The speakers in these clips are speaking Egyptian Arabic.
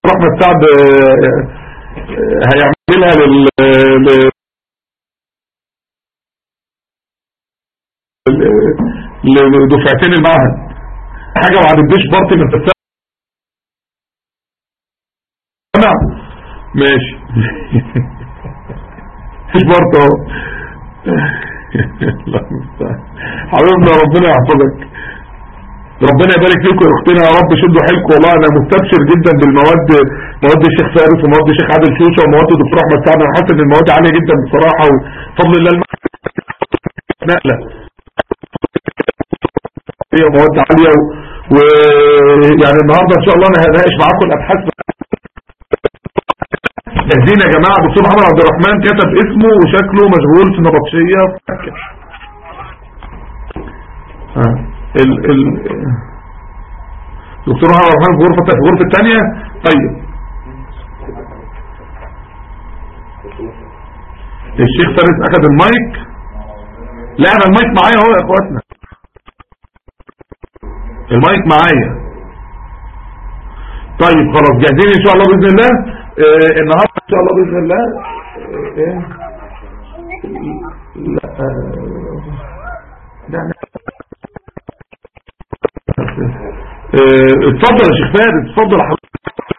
احمد سعد آه، آه، هيعملها لل ل- ل- لدفعتين المعهد حاجة ما عدتش بارتي من السنة ماشي مش بارتي اهو الله المستعان. حبيبنا ربنا يحفظك ربنا يبارك فيكم يا اختنا يا رب شدوا حيلكم والله انا مستبشر جدا بالمواد مواد الشيخ فارس ومواد الشيخ عادل شوشه ومواد الدكتور احمد سعد انا حاسس ان المواد عاليه جدا بصراحه وفضل الله المحمد نقله هي مواد عاليه ويعني النهارده ان شاء الله انا هناقش معاكم الابحاث جاهزين يا جماعه دكتور محمد عبد الرحمن كتب اسمه وشكله مشغول في نبطشيه ها ال ال دكتور محمد عبد الرحمن في غرفه في الغرفه الثانيه طيب الشيخ فارس اخذ المايك لا انا المايك معايا اهو يا اخواتنا المايك معايا طيب خلاص جاهزين ان شاء الله باذن الله آه النهارده ان شاء الله باذن الله آه إيه؟ لا آه لا لا آه، اتفضل يا شيخ فارس اتفضل يا حضرتك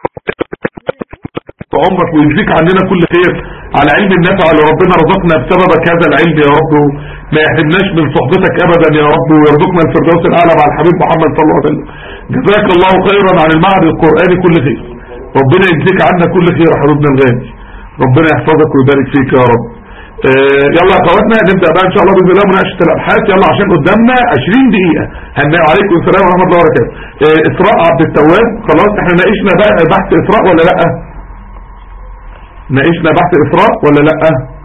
عمرك ويجزيك عننا كل خير على علم النفع اللي ربنا رزقنا بسببك هذا العلم يا رب ما يحرمناش من صحبتك ابدا يا رب ويرزقنا الفردوس الاعلى مع الحبيب محمد صلى الله عليه وسلم جزاك الله خيرا عن المعهد القراني كل خير ربنا يجزيك عنا كل خير يا حبيبنا الغالي ربنا يحفظك ويبارك فيك يا رب آه، يلا يا اخواتنا نبدا بقى ان شاء الله باذن الله مناقشه الابحاث يلا عشان قدامنا 20 دقيقه هنلاقي عليكم السلام ورحمه الله وبركاته آه، اسراء عبد التواب خلاص احنا ناقشنا بقى بحث اسراء ولا لا ناقشنا بحث اسراء ولا لا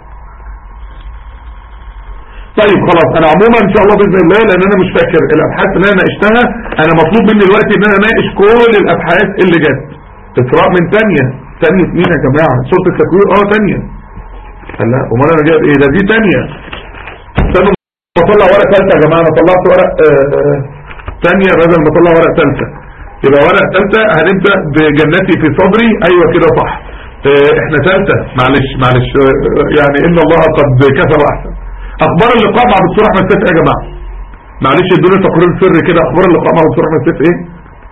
طيب خلاص انا عموما ان شاء الله باذن الله لان انا مش فاكر الابحاث اللي انا ناقشتها انا مطلوب مني دلوقتي ان انا اناقش كل الابحاث اللي جت اسراء من ثانيه ثانيه مين يا جماعه سوره التكوير اه ثانيه لا امال انا جايب ايه ده دي ثانيه استنوا بطلع ورقه ثالثه يا جماعه انا طلعت ورق آه، ثانيه بدل ما اطلع ورقه ثالثه يبقى ورقه ثالثه هنبدا بجنتي في صدري ايوه كده صح آه، احنا ثالثه معلش معلش آه، يعني ان الله قد كتب احسن اخبار اللقاء مع دكتور احمد سيف ايه يا جماعه معلش ادوني تقرير سري كده اخبار اللقاء مع دكتور احمد سيف ايه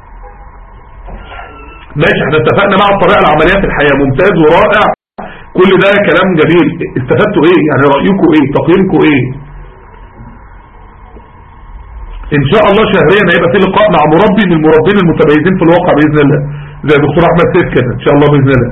ماشي احنا اتفقنا مع الطريقه العمليه في الحياه ممتاز ورائع كل ده كلام جميل استفدتوا ايه يعني رايكم ايه تقييمكم ايه ان شاء الله شهريا هيبقى في لقاء مع مربي من المربين المتميزين في الواقع باذن الله زي دكتور احمد سيف كده ان شاء الله باذن الله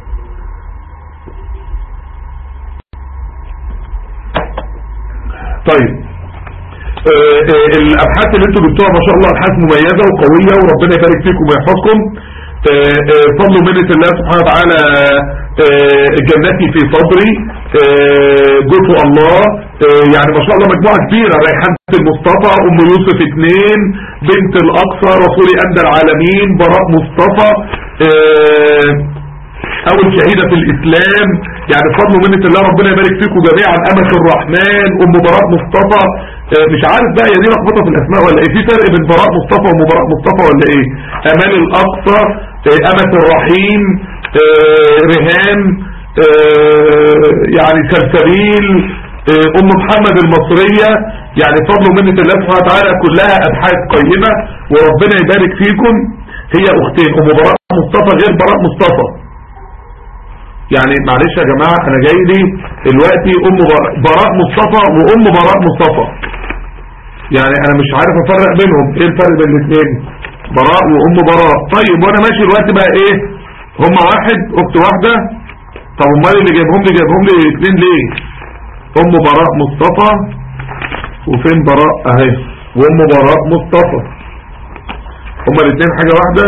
طيب آه، آه، الابحاث اللي انتوا جبتوها ما شاء الله ابحاث مميزه وقويه وربنا يبارك فيكم ويحفظكم آه، آه، فضل ومنة الله سبحانه وتعالى آه، جنتي في صدري آه، جزء الله آه، يعني ما شاء الله مجموعة كبيرة ريحانة المصطفى ام يوسف اثنين بنت الاقصى رسول اندى العالمين براء مصطفى آه، اول شهيدة في الاسلام يعني بفضل ومنة الله ربنا يبارك فيكم جميعا امة الرحمن ام براء مصطفى آه، مش عارف بقى هي دي لخبطه في الاسماء ولا ايه في فرق بين براء مصطفى وام براء مصطفى ولا ايه امان الاقصى آه، امة الرحيم آه، رهان آه، يعني سلسبيل آه، ام محمد المصرية يعني بفضل ومنة الله سبحانه وتعالى كلها ابحاث قيمة وربنا يبارك فيكم هي اختين ام براء مصطفى غير براء مصطفى يعني معلش يا جماعة انا جاي لي دلوقتي ام بر- براء مصطفى وام براء مصطفى يعني انا مش عارف افرق بينهم ايه الفرق بين الاثنين براء وام براء طيب وانا ماشي دلوقتي بقى ايه هما واحد اخت واحدة طب امال اللي جايبهم لي جايبهم لي اثنين ليه ام براء مصطفى وفين براء اهي وام براء مصطفى هما الاثنين حاجة واحدة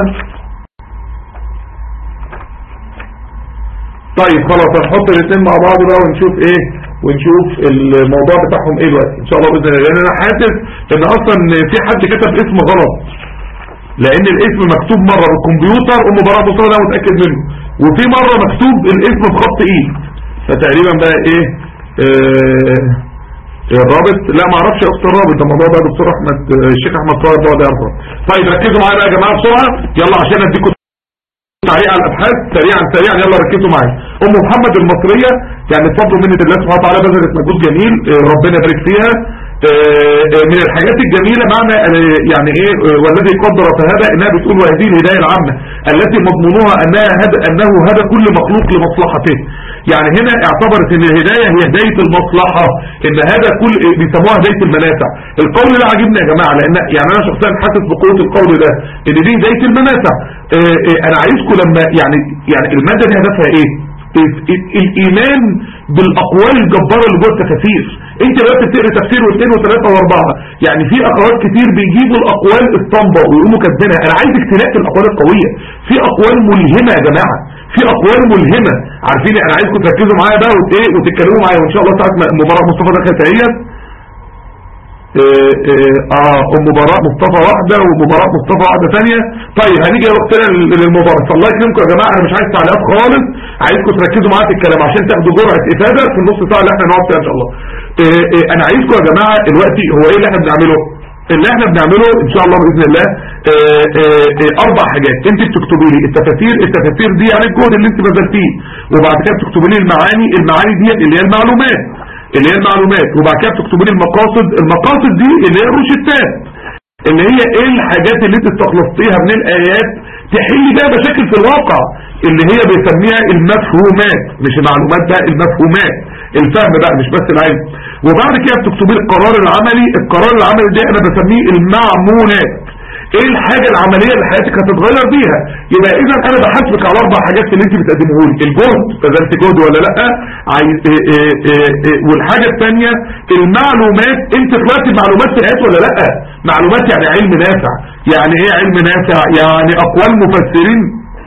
طيب خلاص هنحط الاثنين مع بعض بقى ونشوف ايه ونشوف الموضوع بتاعهم ايه دلوقتي ان شاء الله باذن الله لان انا حاسس ان اصلا في حد كتب اسم غلط لان الاسم مكتوب مره بالكمبيوتر ام براء مصطفى ده متاكد منه وفي مره مكتوب الاسم بخط ايد فتقريبا بقى ايه آه الرابط لا ما اعرفش يا اخت الرابط ده الموضوع ده دكتور احمد الشيخ احمد طاهر ده ده يعرفه طيب ركزوا معايا بقى يا جماعه بسرعه يلا عشان اديكم تعليق على الابحاث سريعا سريعا يلا ركزوا معايا ام محمد المصريه يعني بفضل منه الله سبحانه وتعالى بذلت مجهود جميل آه، ربنا يبارك فيها آه، آه، من الحاجات الجميلة معنى آه، يعني ايه آه، والذي قدر فهذا انها بتقول وهذه الهداية العامة التي مضمونها انها هدى انه هدى كل مخلوق لمصلحته يعني هنا اعتبرت ان الهداية هي هداية المصلحة ان هذا كل بيسموها هداية المنافع القول ده عاجبني يا جماعة لان يعني انا شخصيا حاسس بقوة القول ده ان دي هداية المنافع آه، آه، انا عايزكم لما يعني يعني المادة دي هدفها ايه الايمان بالاقوال الجبارة اللي جوه التفاسير انت بقى بتقرا تفسير واثنين وثلاثة واربعة يعني في اخوات كتير بيجيبوا الاقوال الطامبة ويقوموا كاتبينها انا عايزك تلاقي الاقوال القوية في اقوال ملهمة يا جماعة في اقوال ملهمة عارفين انا عايزكم تركزوا معايا بقى وت- ايه وتتكلموا معايا وان شاء الله ساعة ما مباراة مصطفى دخلت اهيت اه اه ام براء مصطفى واحدة ومباراة مصطفى واحدة ثانية طيب هنيجي وقتنا للمباراة فالله يكرمكم يا جماعة انا مش عايز تعليقات خالص عايزكم تركزوا معايا في الكلام عشان تاخدوا جرعة افادة في النص ساعة اللي احنا نقعد فيها ان شاء الله اه اه انا عايزكم يا جماعة دلوقتي هو ايه اللي احنا بنعمله اللي احنا بنعمله ان شاء الله باذن الله اه اه اه اربع حاجات انت بتكتبي لي التفاسير التفاسير دي يعني الجهد اللي انت بذلتيه وبعد كده بتكتبي لي المعاني المعاني دي اللي هي المعلومات اللي هي المعلومات وبعد كده بتكتبوا لي المقاصد المقاصد دي اللي هي الروشتات اللي هي ايه الحاجات اللي انت استخلصتيها من الايات تحل بقى مشاكل في الواقع اللي هي بيسميها المفهومات مش المعلومات بقى المفهومات الفهم بقى مش بس العلم وبعد كده بتكتبي لي القرار العملي القرار العملي ده انا بسميه المعمولات ايه الحاجة العملية اللي حياتك هتتغير بيها يبقى اذا انا بحاسبك على اربع حاجات اللي انت بتقدمه لي الجهد بذلت جهد ولا لا عايز إيه إيه إيه إيه والحاجة الثانية المعلومات انت طلعت معلومات في الحياة ولا لا معلومات يعني علم نافع يعني ايه علم نافع يعني اقوال مفسرين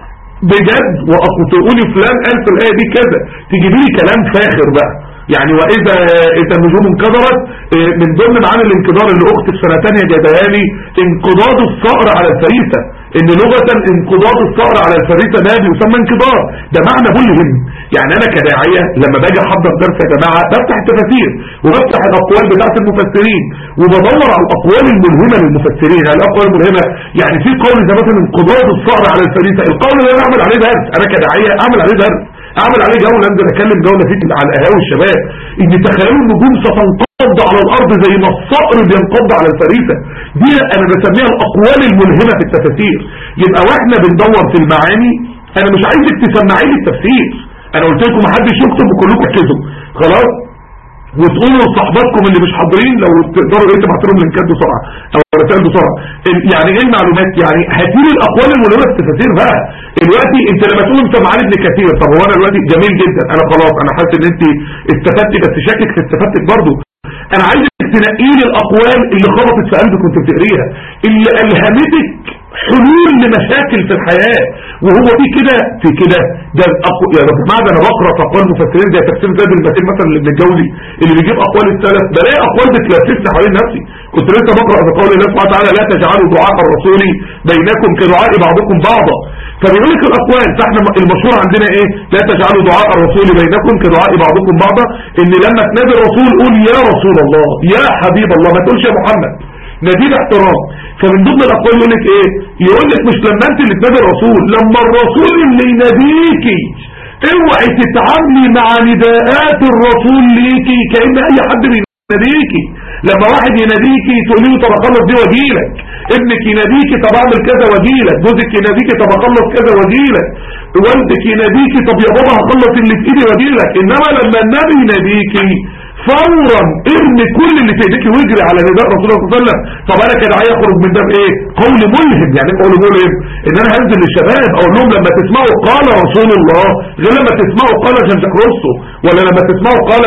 بجد وتقولي فلان قال في الايه دي كذا تجيبي لي كلام فاخر بقى يعني واذا اذا النجوم انكدرت إيه، من ضمن معاني الانكدار اللي اختي في سنه ثانيه جايبها لي انقضاض الصقر على الفريسه ان لغه انقضاض الصقر على الفريسه ده بيسمى انكدار ده معنى ملهم يعني انا كداعيه لما باجي احضر درس يا جماعه بفتح التفاسير وبفتح الاقوال بتاعت المفسرين وبدور على الاقوال الملهمه للمفسرين يعني الاقوال الملهمه يعني في قول زي مثلا انقضاض الصقر على الفريسه القول ده انا اعمل عليه درس انا كداعيه اعمل عليه درس اعمل عليه جولة انزل اكلم جولة فيك على القهاوي الشباب ان تخيلوا النجوم ستنقض على الارض زي ما الصقر بينقض على الفريسة دي انا بسميها الاقوال الملهمة في التفاسير يبقى واحنا بندور في المعاني انا مش عايزك تسمعي لي التفسير انا قلت لكم محدش يكتب وكلكم اكتبوا خلاص وتقولوا لصحباتكم اللي مش حاضرين لو تقدروا ايه تبعتوا لهم لينكات بسرعه او رسائل بسرعه ال- يعني ايه المعلومات يعني هاتوا الاقوال الملهمه في التفاسير بقى دلوقتي انت لما تقول انت معالي ابن كثير طب هو انا دلوقتي جميل جدا انا خلاص انا حاسس ان انت استفدتي بس شاكك في استفادتك برضه انا عايزك تنقي لي الاقوال اللي خبطت في قلبك وانت بتقريها اللي الهمتك حلول لمشاكل في الحياة وهو في كده في كده ده الأقو... يا رب ما ده انا بقرا في اقوال المفسرين زي تفسير زاد المتين مثلا لابن الجوزي اللي بيجيب اقوال السلف بلاقي اقوال بتلففني حوالين نفسي كنت لسه بقرا في قول الله سبحانه وتعالى لا تجعلوا دعاء الرسول بينكم كدعاء بعضكم بعضا فبيقول لك الاقوال فاحنا المشهور عندنا ايه لا تجعلوا دعاء الرسول بينكم كدعاء بعضكم بعضا ان لما تنادي الرسول قول يا رسول الله يا حبيب الله ما تقولش يا محمد ناديه باحترام فمن ضمن الاقوال يقول لك ايه يقول لك مش لما انت اللي تنادي الرسول لما الرسول اللي يناديكي اوعي تتعاملي مع نداءات الرسول ليكي كأن اي حد بيناديكي لما واحد يناديكي تقولي له طب اخلص دي واجيلك ابنك يناديكي طب اعمل كذا واجيلك جوزك يناديكي طب اخلص كذا واجيلك والدك يناديكي طب يا بابا هخلص اللي في ايدي واجيلك انما لما النبي يناديكي فورا ارمي كل اللي في ايديك واجري على نداء رسول الله صلى الله عليه وسلم طب انا كده عايز اخرج من ده بايه قول ملهم يعني ايه قول ملهم ان انا هنزل للشباب اقول لهم لما تسمعوا قال رسول الله غير لما تسمعوا قال جنجك روسو ولا لما تسمعوا قال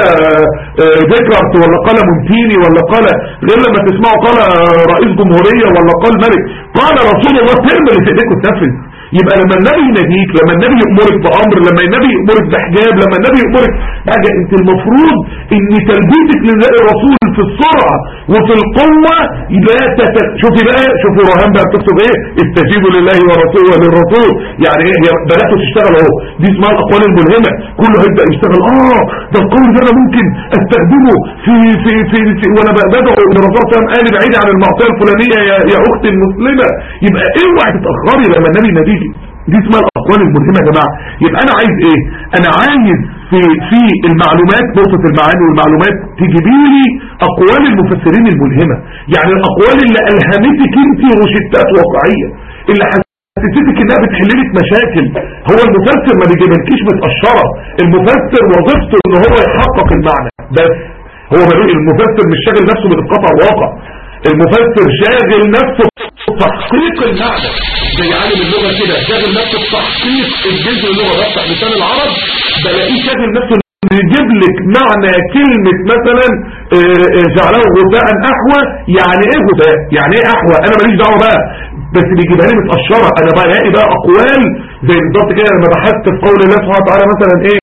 ذكرت ولا قال مونتيني ولا قال غير لما تسمعوا قال رئيس جمهورية ولا قال ملك قال رسول الله تعمل اللي في ايديك وتنفذ يبقى لما النبي يناديك لما النبي يأمرك بأمر لما النبي يأمرك بحجاب لما النبي يأمرك حاجة انت المفروض ان تلبيتك لنداء الرسول في السرعة وفي القوة لا تت... شوفي بقى شوفي رهان بقى بتكتب ايه استجيبوا لله ورسوله وللرسول يعني ايه هي بدأتوا تشتغل اهو دي اسمها الاقوال الملهمة كله هيبدأ يشتغل اه ده القول ده انا ممكن استخدمه في في في, في وانا بدعو ان الرسول صلى الله عليه وسلم بعيد عن المعصية الفلانية يا, يا اختي المسلمة يبقى اوعي تتأخري لما النبي يناديكي دي اسمها الاقوال الملهمه يا جماعه يبقى انا عايز ايه انا عايز في في المعلومات نقطه المعاني والمعلومات تجيبي لي اقوال المفسرين الملهمه يعني الاقوال اللي الهمتك انت روشتات واقعيه اللي حسستك انها بتحل لك مشاكل هو المفسر ما بيجيبلكيش متقشره المفسر وظيفته ان هو يحقق المعنى بس هو المفسر مش شاغل نفسه بتقطع الواقع المفسر شاغل نفسه بتحقيق المعنى زي عالم اللغة كده شاغل نفسه بتحقيق الجزء اللغة بفتح لسان العرب بلاقيه شاغل نفسه يجيب لك معنى كلمة مثلا جعله غثاء احوى يعني ايه غثاء يعني ايه احوى انا ماليش دعوه بقى بس بيجيبها لي متقشره انا بلاقي بقى اقوال زي بالظبط كده لما بحثت في قول الله سبحانه وتعالى مثلا ايه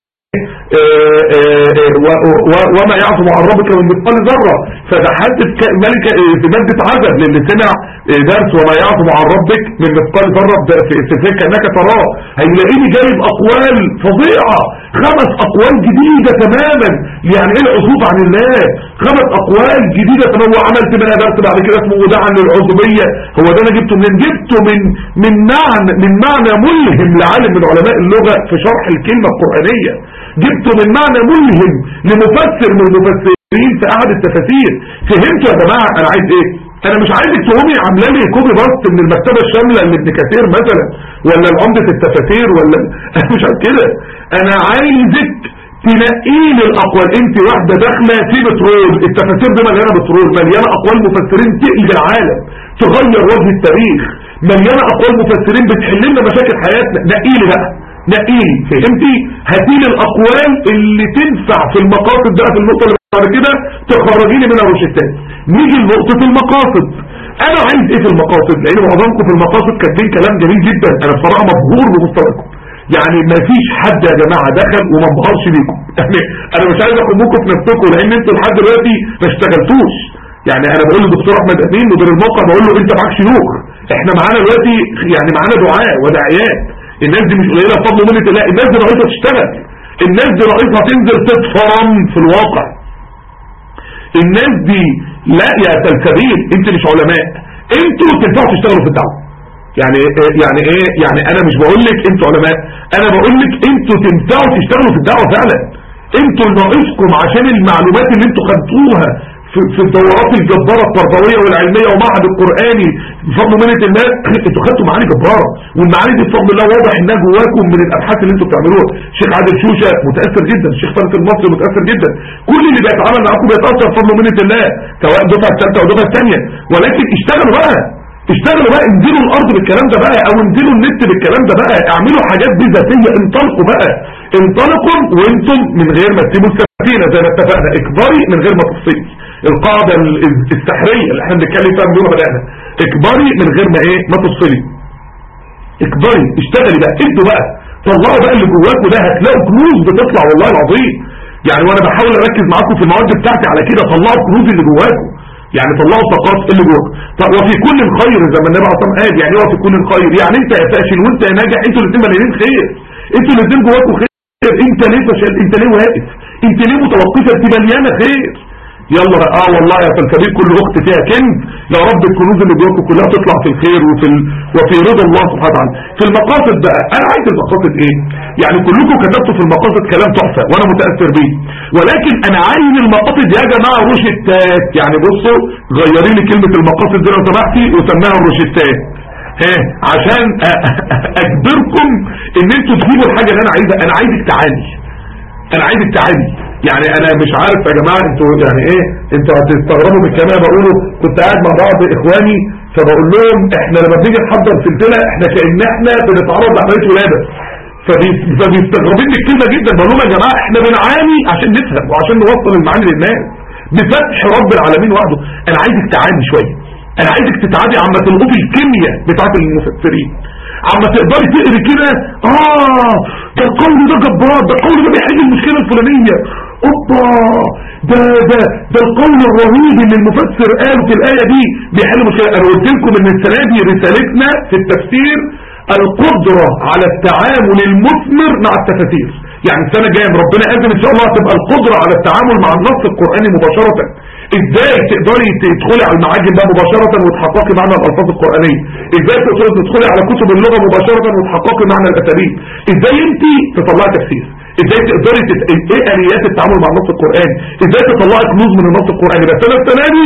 وما يعظم عن ربك من مثقال ذره فبحثت ملك في ماده عدد للي سمع درس وما يعظم عن ربك من مثقال ذره في استفهام كانك تراه هيلاقيني جايب اقوال فظيعه خمس اقوال جديده تماما يعني ايه العصوب عن الله خمس اقوال جديده تماما وعملت منها درس بعد كده اسمه وداعا للعزوبيه هو ده انا جبته منين جبته من من معنى من معنى ملهم لعالم من علماء اللغه في شرح الكلمه القرانيه جبته من معنى ملهم لمفسر من المفسرين في احد التفاسير فهمتوا يا جماعه انا عايز ايه انا مش عايزك تقومي عامله لي كوبي باست من المكتبه الشامله لابن كثير مثلا ولا العمده التفاسير ولا انا مش عايز كده انا عايزك تنقي لي الاقوال انت واحده داخله في بترول التفاسير دي مليانه بترول مليانه اقوال مفسرين تقلب العالم تغير وجه التاريخ مليانه اقوال مفسرين بتحل لنا مشاكل حياتنا نقي لي بقى نقيل فهمتي هاتيلي الاقوال اللي تنفع في المقاصد بقى في النقطه اللي بعد كده تخرجيني منها روشتات نيجي لنقطه المقاصد انا عايز ايه في المقاصد لان معظمكم في المقاصد كاتبين كلام جميل جدا انا بصراحه مبهور بمستواكم يعني ما فيش حد يا جماعه دخل وما انبهرش بيكم يعني انا مش عايز اخمكم في نفسكم لان انتوا لحد دلوقتي ما اشتغلتوش يعني انا بقول للدكتور احمد امين مدير الموقع بقول له انت معاك شيوخ احنا معانا دلوقتي يعني معانا دعاء وداعيات الناس دي مش قليله بفضل منة الله الناس دي رئيسها تشتغل الناس دي رئيسها تنزل تتفرم في الواقع الناس دي لا يا سلسبيل انت مش علماء انتوا تنفعوا تشتغلوا في الدعوه يعني يعني ايه يعني انا مش بقول لك انتوا علماء انا بقول لك انتوا تنفعوا تشتغلوا في الدعوه فعلا انتوا ناقصكم عشان المعلومات اللي انتوا خدتوها في, في الدورات الجبارة التربوية والعلمية ومعهد القرآني بفضل منة الله انتوا خدتوا معاني جبارة والمعاني دي بفضل الله واضح انها جواكم من الابحاث اللي انتوا بتعملوها الشيخ عادل شوشة متأثر جدا الشيخ فرد المصري متأثر جدا كل اللي بيتعامل معاكم بيتأثر بفضل منة الله سواء الدفعة الثالثة او الدفعة الثانية ولكن اشتغلوا بقى اشتغلوا بقى انزلوا الارض بالكلام ده بقى او انزلوا النت بالكلام ده بقى اعملوا حاجات دي ذاتيه انطلقوا بقى انطلقوا وانتم من غير ما تسيبوا السفينه زي ما اتفقنا اكبري من غير ما تفصلي القاعده السحريه اللي احنا بنتكلم فيها من بدانا اكبري من غير ما ايه ما تفصلي اكبري اشتغلي بقى ادوا بقى طلعوا بقى اللي جواكوا ده هتلاقوا كنوز بتطلع والله العظيم يعني وانا بحاول اركز معاكم في المواد بتاعتي على كده طلعوا الكنوز اللي جواكم يعني طلعوا الطاقات اللي جواكم طب وفي كل خير زي ما النبي عليه الصلاه قال يعني هو في كل خير يعني انت يا فاشل وانت يا ناجح انتوا الاثنين مليانين خير انتوا الاثنين جواكم خير انت ليه فشل انت ليه واقف انت ليه متوقفه انت مليانه خير يلا بقى اه والله يا فالكبير كل اخت فيها كنز يا رب الكنوز اللي جواكم كلها تطلع في الخير وفي ال... وفي رضا الله سبحانه وتعالى في المقاصد بقى انا عايز المقاصد ايه يعني كلكم كتبتوا في المقاصد كلام تحفه وانا متاثر بيه ولكن انا عايز المقاصد يا جماعه روشتات يعني بصوا غيري لي كلمه المقاصد دي لو سمحتي وسماها الروشتات ها عشان اجبركم ان انتوا تجيبوا الحاجه اللي انا عايزها انا عايزك تعاني انا عايزك تعاني يعني انا مش عارف يا جماعة انتوا يعني ايه انتوا هتستغربوا من الكلام بقوله كنت قاعد مع بعض اخواني فبقول لهم احنا لما بنيجي نحضر سلسلة احنا كأن احنا بنتعرض لعملية ولادة فبيستغربين من الكلمة جدا بقول لهم يا جماعة احنا بنعاني عشان نفهم وعشان نوصل المعاني للناس بفتح رب العالمين وحده انا عايزك تعاني شوية انا عايزك تتعادي عما تلقطي الكيمياء بتاعت المفسرين عما تقدري تقري كده اه ده القول ده جبار ده القول ده بيحل المشكلة الفلانية اوبا ده ده ده القول الرهيب اللي المفسر قاله في الآية دي بيحل مشكلة انا قلت لكم ان السنة دي رسالتنا في التفسير القدرة على التعامل المثمر مع التفاسير يعني السنة الجاية ربنا قادم ان شاء الله تبقى القدرة على التعامل مع النص القرآني مباشرة ازاي تقدري تدخلي على المعاجم بقى مباشرة وتحققي معنى الالفاظ القرآنية ازاي تقدري تدخلي على كتب اللغة مباشرة وتحققي معنى الاساليب ازاي انت تطلعي تفسير ازاي تقدري تت... ايه اليات التعامل مع النص القرآني ازاي تطلعي كنوز من النص القرآني بس انا السنة دي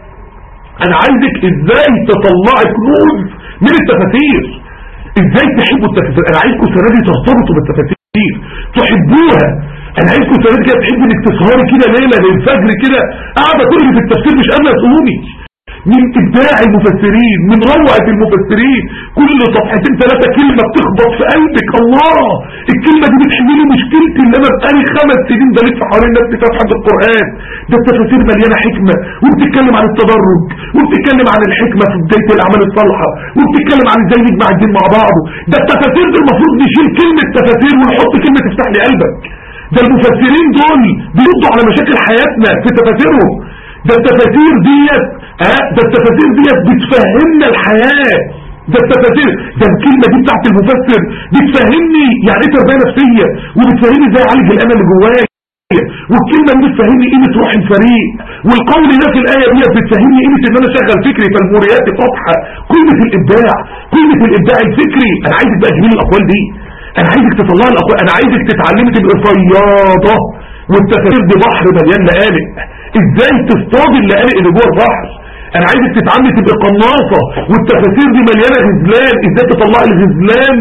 انا عايزك ازاي تطلعي كنوز من التفاسير ازاي تحبوا التفاسير انا عايزكم السنة دي ترتبطوا بالتفاسير تحبوها انا عايزكم السنة دي كده تحبوا انك تسهري كده ليلة للفجر كده قاعدة تقري في التفسير مش قادرة تقومي من ابداع المفسرين من روعة المفسرين كل صفحتين ثلاثة كلمة بتخبط في قلبك الله الكلمة دي بتحل لي مشكلتي اللي انا بقالي خمس سنين بلف حوالين نفسي فتحة القرآن ده التفاسير مليانة حكمة وبتتكلم عن التدرج وبتتكلم عن الحكمة في بداية الاعمال الصالحة وبتتكلم عن ازاي نجمع الدين مع بعضه ده التفاسير دي المفروض نشيل كلمة تفاسير ونحط كلمة تفتح لي قلبك ده المفسرين دول بيردوا على مشاكل حياتنا في تفاسيرهم ده التفاسير ديت ها ده التفاسير ديت بتفهمنا الحياة ده التفاسير ده الكلمة دي بتاعت المفسر بتفهمني يعني ايه تربية نفسية وبتفهمني ازاي اعالج الامل اللي جوايا والكلمة دي بتفهمني قيمة روح الفريق والقول ده في الآية دي بتفهمني قيمة ان انا شغل فكري فالموريات فاتحة قيمة الابداع قيمة الابداع الفكري انا عايزك بقى تجيب الاقوال دي انا عايزك تطلع الاقوال انا عايزك تتعلمي تبقى فياضة والتفاسير دي بحر مليان لقالق ازاي تصطاد اللقالق اللي جوه البحر انا عايزك تتعلمي تبقى قناصة والتفاسير دي مليانة غزلان ازاي تطلع الغزلان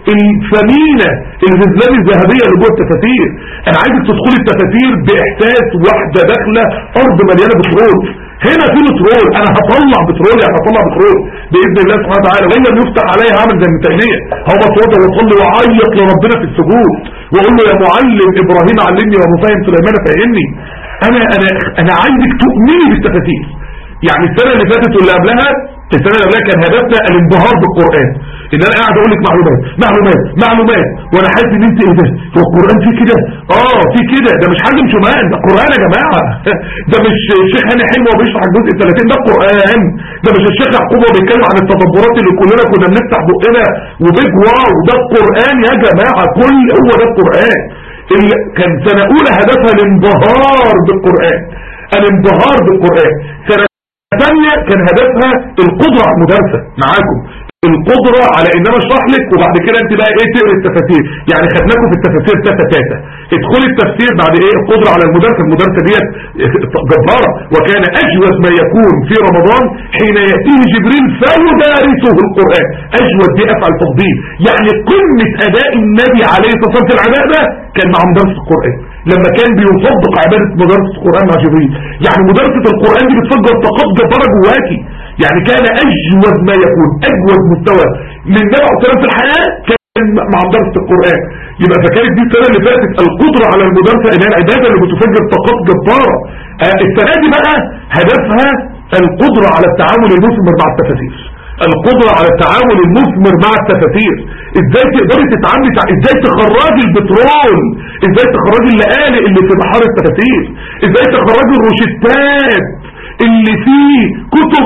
الثمينة الغزلان الذهبية اللي جوه التفاسير انا عايزك تدخلي التفاسير باحساس واحدة داخلة ارض مليانة بترول هنا في بترول انا هطلع بترول يعني هطلع بترول باذن الله سبحانه وتعالى وان لم يفتح عليها عمل زي التهنئه هو اتوضى وصلي وعيط لربنا في السجود واقول له يا معلم ابراهيم علمني ومفاهم سليمان فهمني انا انا انا عايزك تؤمني بالتفاسير يعني السنه اللي فاتت واللي قبلها السنه اللي قبلها كان هدفنا الانبهار بالقران ان انا قاعد اقول لك معلومات معلومات معلومات وانا حاسس ان انت ايه ده هو القران فيه كده اه فيه كده ده مش حاجه شمال ده قران يا جماعه ده مش الشيخ هاني حلمي وهو بيشرح الجزء 30 ده قران ده مش الشيخ يعقوب وهو بيتكلم عن التدبرات اللي كلنا كنا بنفتح بقنا وبيج واو ده القران يا جماعه كل هو ده القران اللي كان سنه اولى هدفها الانبهار بالقران الانبهار بالقران سنه ثانية كان هدفها القدرة على المدرسة معاكم القدرة على ان انا اشرح لك وبعد كده انت بقى ايه تقري التفاسير يعني خدناكم في التفاسير تاتا تاتا ادخلي التفسير بعد ايه القدرة على المدرسة المدرسة ديت جبارة وكان اجود ما يكون في رمضان حين يأتيه جبريل فيدارسه القرآن اجود دي افعل تفضيل يعني قمة اداء النبي عليه الصلاة والسلام في العداء ده كان مع مدرسة القرآن لما كان بيصدق عبادة مدرسة القرآن مع جبريل يعني مدرسة القرآن دي بتفجر طاقات جبارة جواكي يعني كان اجود ما يكون اجود مستوى للنبي عليه الصلاة في الحياة كان مع مدرسة القرآن يبقى فكانت دي السنة اللي فاتت القدرة على المدرسة اللي هي العبادة اللي بتفجر طاقات جبارة آه السنة دي بقى هدفها القدرة على التعامل المثمر مع التفاسير القدرة على التعامل المثمر مع التفاسير ازاي تقدري تتعاملي تع... ازاي تخرجي البترول ازاي تخرجي اللقالق اللي في بحار التفاسير ازاي تخرجي الروشتات اللي فيه كتب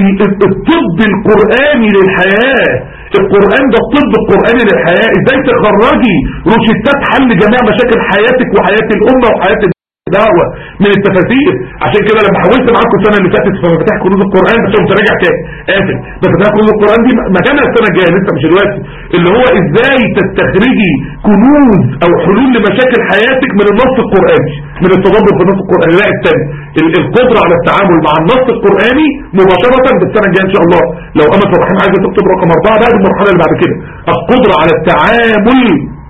الطب القرآني للحياة القرآن ده الطب القرآني للحياة ازاي تخرجي روشتات حل جميع مشاكل حياتك وحياة الأمة وحياة دعوة من التفاسير عشان كده لما حاولت معاكم السنة اللي فاتت في مفاتيح كنوز القرآن بس قمت راجع تاني اسف مفاتيح كنوز القرآن دي مكانها السنة الجاية لسه مش دلوقتي اللي هو ازاي تستخرجي كنوز او حلول لمشاكل حياتك من النص القرآني من التدبر في النص القرآني لا الثاني القدرة على التعامل مع النص القرآني مباشرة بالسنة الجاية ان شاء الله لو امة الرحيم عايزة تكتب رقم اربعة بقى المرحلة اللي بعد كده القدرة على التعامل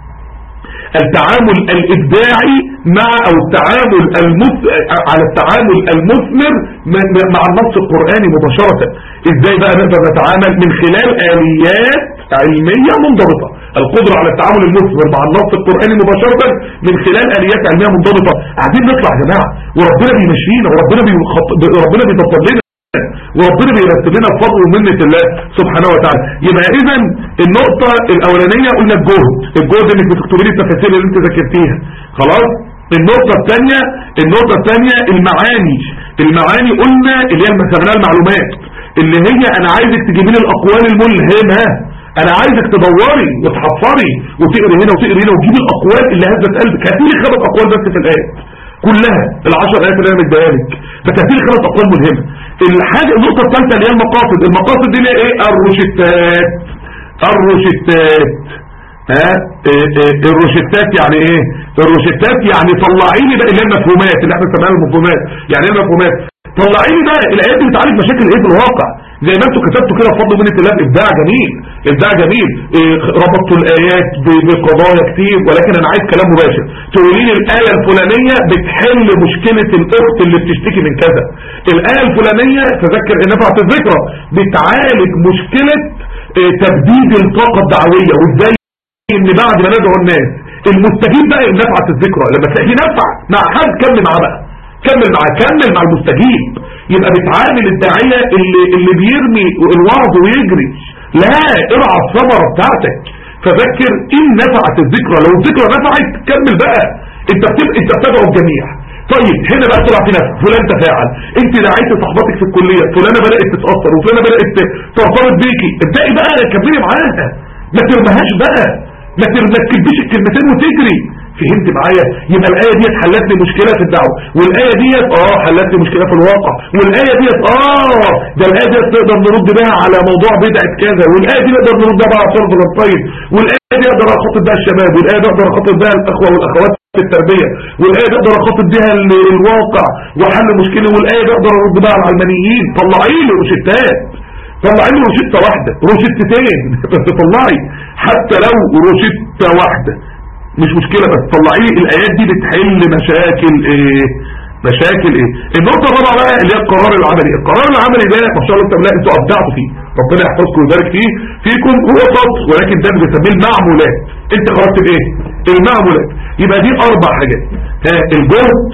التعامل الابداعي مع او التعامل المث... على التعامل المثمر مع النص القرآني مباشرة ازاي بقى نقدر نتعامل من خلال آليات علمية منضبطة القدرة على التعامل المثمر مع النص القرآني مباشرة من خلال آليات علمية منضبطة قاعدين نطلع يا جماعة وربنا بيمشينا وربنا بيخط... ربنا بيدبر لنا وربنا بيرتب لنا بفضل ومنة الله سبحانه وتعالى يبقى اذا النقطة الاولانية قلنا الجهد الجهد انك بتكتبي لي التفاصيل اللي انت ذاكرتيها خلاص النقطة الثانية النقطة الثانية المعاني المعاني قلنا اللي هي مسميناها المعلومات اللي هي انا عايزك تجيبي لي الاقوال الملهمة انا عايزك تدوري وتحفري وتقري هنا وتقري هنا وتجيبي الاقوال اللي هزت قلبك هاتي لي خمس اقوال بس في الايه كلها العشر ايات اللي انا مديها لك بس هتيجي خمس اقوال ملهمه الحاجه النقطه الثالثه اللي هي المقاصد المقاصد دي اللي هي ايه الروشتات الروشتات ها إيه إيه الروشتات يعني ايه الروشتات يعني طلعي لي بقى اللي هي المفهومات اللي احنا سمعناها المفهومات يعني ايه المفهومات طلعي لي بقى الايات دي بتعالج مشاكل ايه في الواقع زي ما انتوا كتبتوا كده بفضل من الله ابداع جميل ابداع جميل إيه ربطتوا الايات بقضايا كتير ولكن انا عايز كلام مباشر تقولي لي الايه الفلانيه بتحل مشكله الاخت اللي بتشتكي من كذا الايه الفلانيه تذكر ان نفعت الذكرى بتعالج مشكله إيه تبديد الطاقه الدعويه وازاي ان بعد ما ندعو الناس المستجيب بقى نفعت الذكرى لما تلاقي نفع مع حد كمل معاه بقى كمل معاه كمل مع المستجيب يبقى بتعامل الداعية اللي, اللي بيرمي الوعظ ويجري لا ارعى الثمرة بتاعتك فذكر ان نفعت الذكرى لو الذكرى نفعت كمل بقى انت بتبقى انت بتدعو الجميع طيب هنا بقى طلع في نفس فلان تفاعل انت دعيت صاحبتك في الكلية فلانة بدأت تتأثر وفلانة بدأت ترتبط بيكي ابدأي بقى كملي معاها ما ترمهاش بقى ما تكتبيش الكلمتين وتجري فهمت معايا يبقى الآية ديت حلت لي مشكلة في الدعوة والآية ديت اه حلت لي مشكلة في الواقع والآية ديت اه ده الآية ديت نقدر نرد بها على موضوع بدعة كذا والآية دي نقدر نرد بها على فرض الطيب والآية دي اقدر اخاطب بها الشباب والآية دي اقدر اخاطب بها الاخوة والاخوات في التربية والآية دي اقدر اخاطب بها الواقع وحل مشكلة والآية دي اقدر ارد بها على العلمانيين طلعي لي روشتات طلعي لي روشتة واحدة روشتتين بس طلعي حتى لو روشتة واحدة مش مشكلة بس طلعي الآيات دي بتحل مشاكل ايه مشاكل ايه النقطة الرابعة بقى اللي هي القرار العملي القرار العملي ده ما شاء الله انت انتوا ابدعتوا فيه ربنا يحفظكم ويبارك فيه فيكم هو سطر ولكن ده بنسميه المعمولات انت خرجت بايه المعمولات يبقى دي اربع حاجات ها الجهد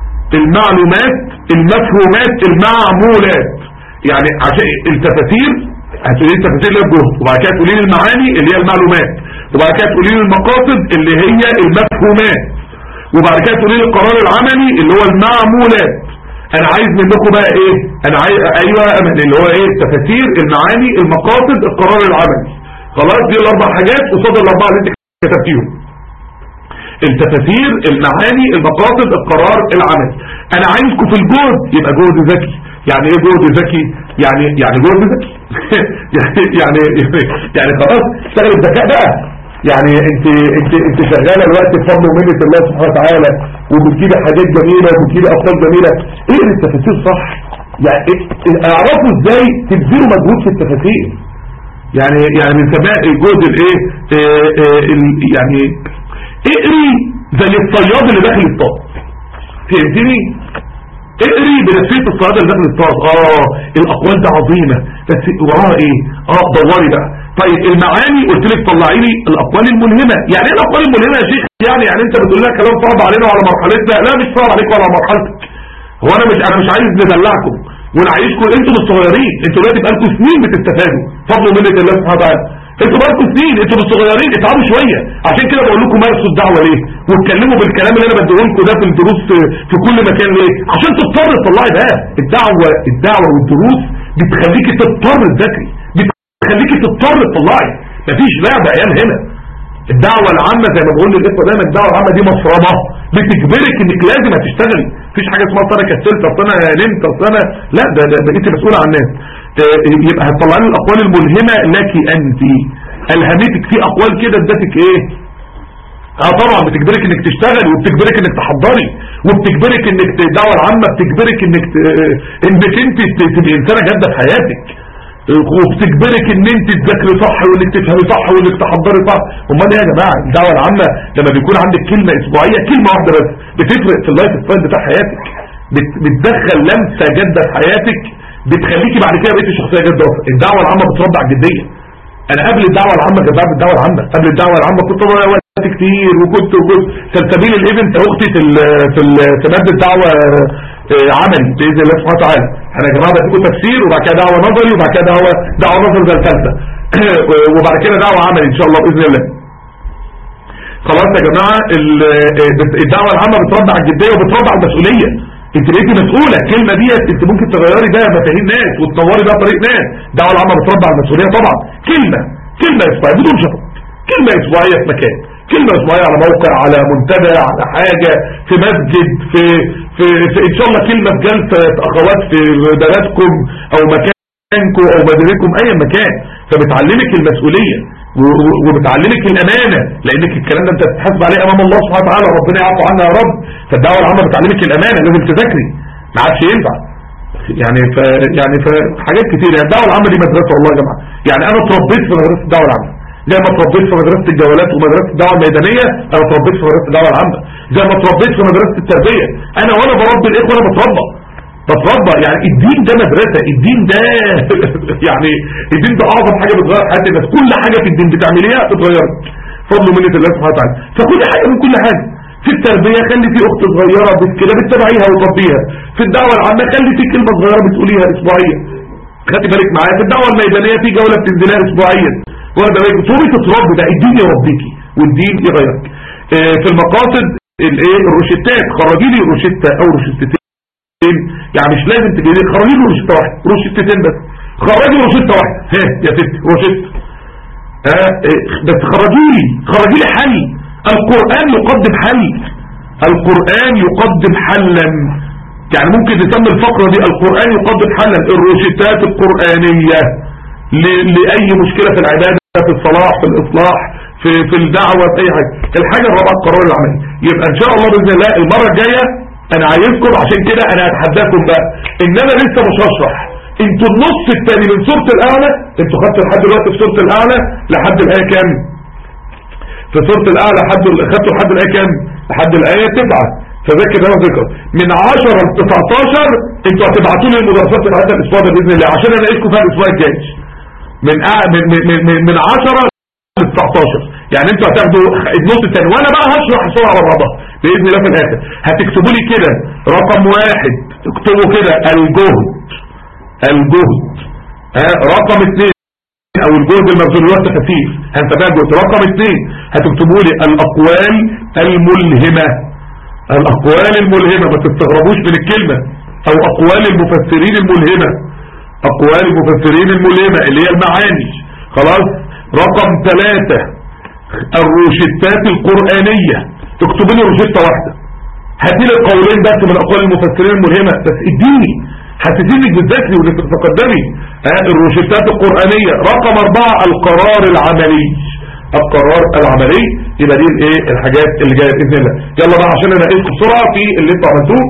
المعلومات المفهومات المعمولات يعني عشان التفاسير هتقولي التفاسير اللي هي الجهد وبعد كده تقولي لي المعاني اللي هي المعلومات وبعد كده تقولي لي المقاصد اللي هي المفهومات وبعد كده تقولي لي القرار العملي اللي هو المعمولات انا عايز منكم بقى ايه انا عايز ايوه اللي هو ايه التفاسير المعاني المقاصد القرار العملي خلاص دي الاربع حاجات قصاد الاربعه اللي انت كتبتيهم التفاسير المعاني المقاصد القرار العملي انا عايزكم في الجهد يبقى جهد ذكي يعني ايه جهد ذكي يعني يعني جهد ذكي يعني يعني يعني خلاص اشتغل الذكاء بقى يعني انت انت انت شغاله الوقت بفضل ومنه الله سبحانه وتعالى وبتجيبي حاجات جميله وبتجيبي افكار جميله ايه التفاسير صح يعني إيه اعرفوا ازاي تبذلوا مجهود في التفاسير يعني يعني بنسميها الجهد الايه يعني اقري زي الصياد اللي داخل الصاد فهمتني اقري بنفسيه الصياد اللي داخل الصاد اه الاقوال دي عظيمه بس وراها ايه اه دوري بقى طيب المعاني قلت لك طلعي لي الاقوال الملهمه يعني ايه الاقوال الملهمه يا شيخ يعني يعني انت بتقول لها كلام صعب علينا وعلى مرحلتنا لا مش صعب عليك ولا على مرحلتك هو انا مش انا مش عايز ندلعكم وانا عايزكم انتوا الصغيرين انتوا دلوقتي بقالكم سنين بتستفادوا فضل منة الله سبحانه وتعالى انتوا بقالكم سنين انتوا الصغيرين اتعبوا شويه عشان كده بقول لكم مارسوا الدعوه ليه واتكلموا بالكلام اللي انا بديه لكم ده في الدروس في كل مكان ليه عشان تضطر تطلعي ده الدعوه الدعوه والدروس بتخليكي تضطر تذاكري بتخليكي تضطر تطلعي مفيش لعب عيال هنا الدعوة العامة زي ما بقول للإخوة دايما الدعوة العامة دي مفرمة بتجبرك انك لازم هتشتغلي مفيش حاجة اسمها اصل انا كسلت اصل انا نمت اصل انا لا ده ده, ده انت مسؤولة عن الناس يبقى هتطلع لي الاقوال الملهمة لك انت الهمتك في اقوال كده ادتك ايه اه طبعا بتجبرك انك تشتغل وبتجبرك انك تحضري وبتجبرك انك الدعوة العامة بتجبرك انك ت... انك انت تبقي انسانة جادة في حياتك وبتجبرك ان انت تذاكري صح وانك تفهمي صح وانك تحضري صح امال ايه يا جماعه الدعوه العامه لما بيكون عندك كلمه اسبوعيه كلمه واحده بس بتفرق في اللايف ستايل بتاع حياتك بتدخل لمسه جاده في حياتك بتخليكي بعد كده بقيتي شخصيه جاده الدعوه العامه بتربع الجديه انا قبل الدعوه العامه كنت بعمل الدعوه العامه قبل الدعوه العامه كنت بضيع وقت كتير وكنت وكنت سلسبيل الايفنت اختي في ال في ال في ماده دعوه عملي باذن الله سبحانه وتعالى احنا يا جماعه بديكم تفسير وبعد كده دعوه نظري وبعد كده دعوه دعوه نظري زي الثالثه وبعد كده دعوه عملي ان شاء الله باذن الله خلاص يا جماعه الدعوه العامه بتربع الجديه وبتربع المسؤوليه انت بقيتي مسؤوله الكلمه ديت انت ممكن تغيري بيها مفاهيم ناس وتطوري بيها طريق ناس الدعوه العامه بتربع المسؤوليه طبعا كلمه كلمه اسبوعيه بدون شرط كلمه اسبوعيه في مكان كلمة اسبوعية على موقع على منتدى على حاجة في مسجد في, في, في ان شاء الله كلمة في جلسة اخوات في بلدكم او مكانكم او مدينتكم اي مكان فبتعلمك المسؤولية وبتعلمك الامانة لانك الكلام ده انت تتحاسب عليه امام الله سبحانه وتعالى ربنا يعفو عنا يا رب فالدعوة العامة بتعلمك الامانة لازم تذاكري ما عادش ينفع يعني ف يعني ف حاجات كتير يعني الدعوة العامة دي مدرسة والله يا جماعة يعني انا اتربيت في مدرسة الدعوة العامة زي ما اتربيت في مدرسة الجولات ومدرسة الدعوة الميدانية انا اتربيت في مدرسة الدعوة العامة زي ما اتربيت في مدرسة التربية انا وانا بربي الاخوة انا بتربى بتربى يعني الدين ده مدرسة الدين ده يعني الدين ده اعظم حاجة بتغير حياة الناس كل حاجة في الدين بتعمليها بتتغير فضل منة الله سبحانه وتعالى فكل حاجة من كل حاجة في التربية خلي في اخت صغيرة كده بتتابعيها وتربيها في الدعوة العامة خلي في كلمة صغيرة بتقوليها اسبوعيا خدي بالك معايا في الدعوة الميدانية في جولة بتنزلها اسبوعيا واخد بالك طول تتربي ده الدين يربيكي والدين يغيرك اه في المقاصد الايه الروشتات خرجي لي روشته او روشتتين يعني مش لازم تجي لي خرجي لي روشته واحده روشتتين بس خرجي روشته واحده ها يا ست روشته ها اه بس خرجي لي خرجي لي حل القرآن يقدم حل القرآن يقدم حلا يعني ممكن نسمي الفقرة دي القرآن يقدم حلا الروشتات القرآنية لأي مشكلة في العبادة في الصلاح في الإصلاح في, في الدعوة في أي حاجة الحاجة الرابعة القرار العملي يبقى إن شاء الله بإذن الله المرة الجاية أنا عايزكم عشان كده أنا هتحداكم بقى إن أنا لسه مش هشرح انتوا النص الثاني من سورة الأعلى انتوا خدتوا لحد دلوقتي في سورة الأعلى لحد الآية كام في سورة الأعلى حد خدتوا لحد الآية كام لحد الآية 9 فذكر ده ذكر من 10 ل 19 انتوا هتبعتوا لي المدرسات بتاعتها الاسبوع ده باذن الله عشان انا الاقيكم فيها الاسبوع الجاي من أ... من من من, من 10 ل 19 يعني انتوا هتاخدوا النص الثاني وانا بقى هشرح الصوره على بعضها باذن الله في الاخر هتكتبوا لي كده رقم واحد اكتبوا كده الجهد الجهد ها رقم اثنين او الجهد المبذول اللي هو التفاسير هنتابع جهد رقم اثنين هتكتبوا لي الاقوال الملهمه الاقوال الملهمه ما تستغربوش من الكلمه او اقوال المفسرين الملهمه اقوال المفسرين الملهمه اللي هي المعاني خلاص رقم ثلاثة الروشتات القرآنية تكتبوا لي روشتة واحدة هاتي لي القولين بس من اقوال المفسرين الملهمه بس اديني حسيتيني بتذاكري وانك بتتقدمي اه الروشتات القرآنية رقم اربعة القرار العملي القرار العملي يبقى دي الايه الحاجات اللي جايه باذن الله يلا بقى عشان انا اقيس بسرعه في اللي انتوا عملتوه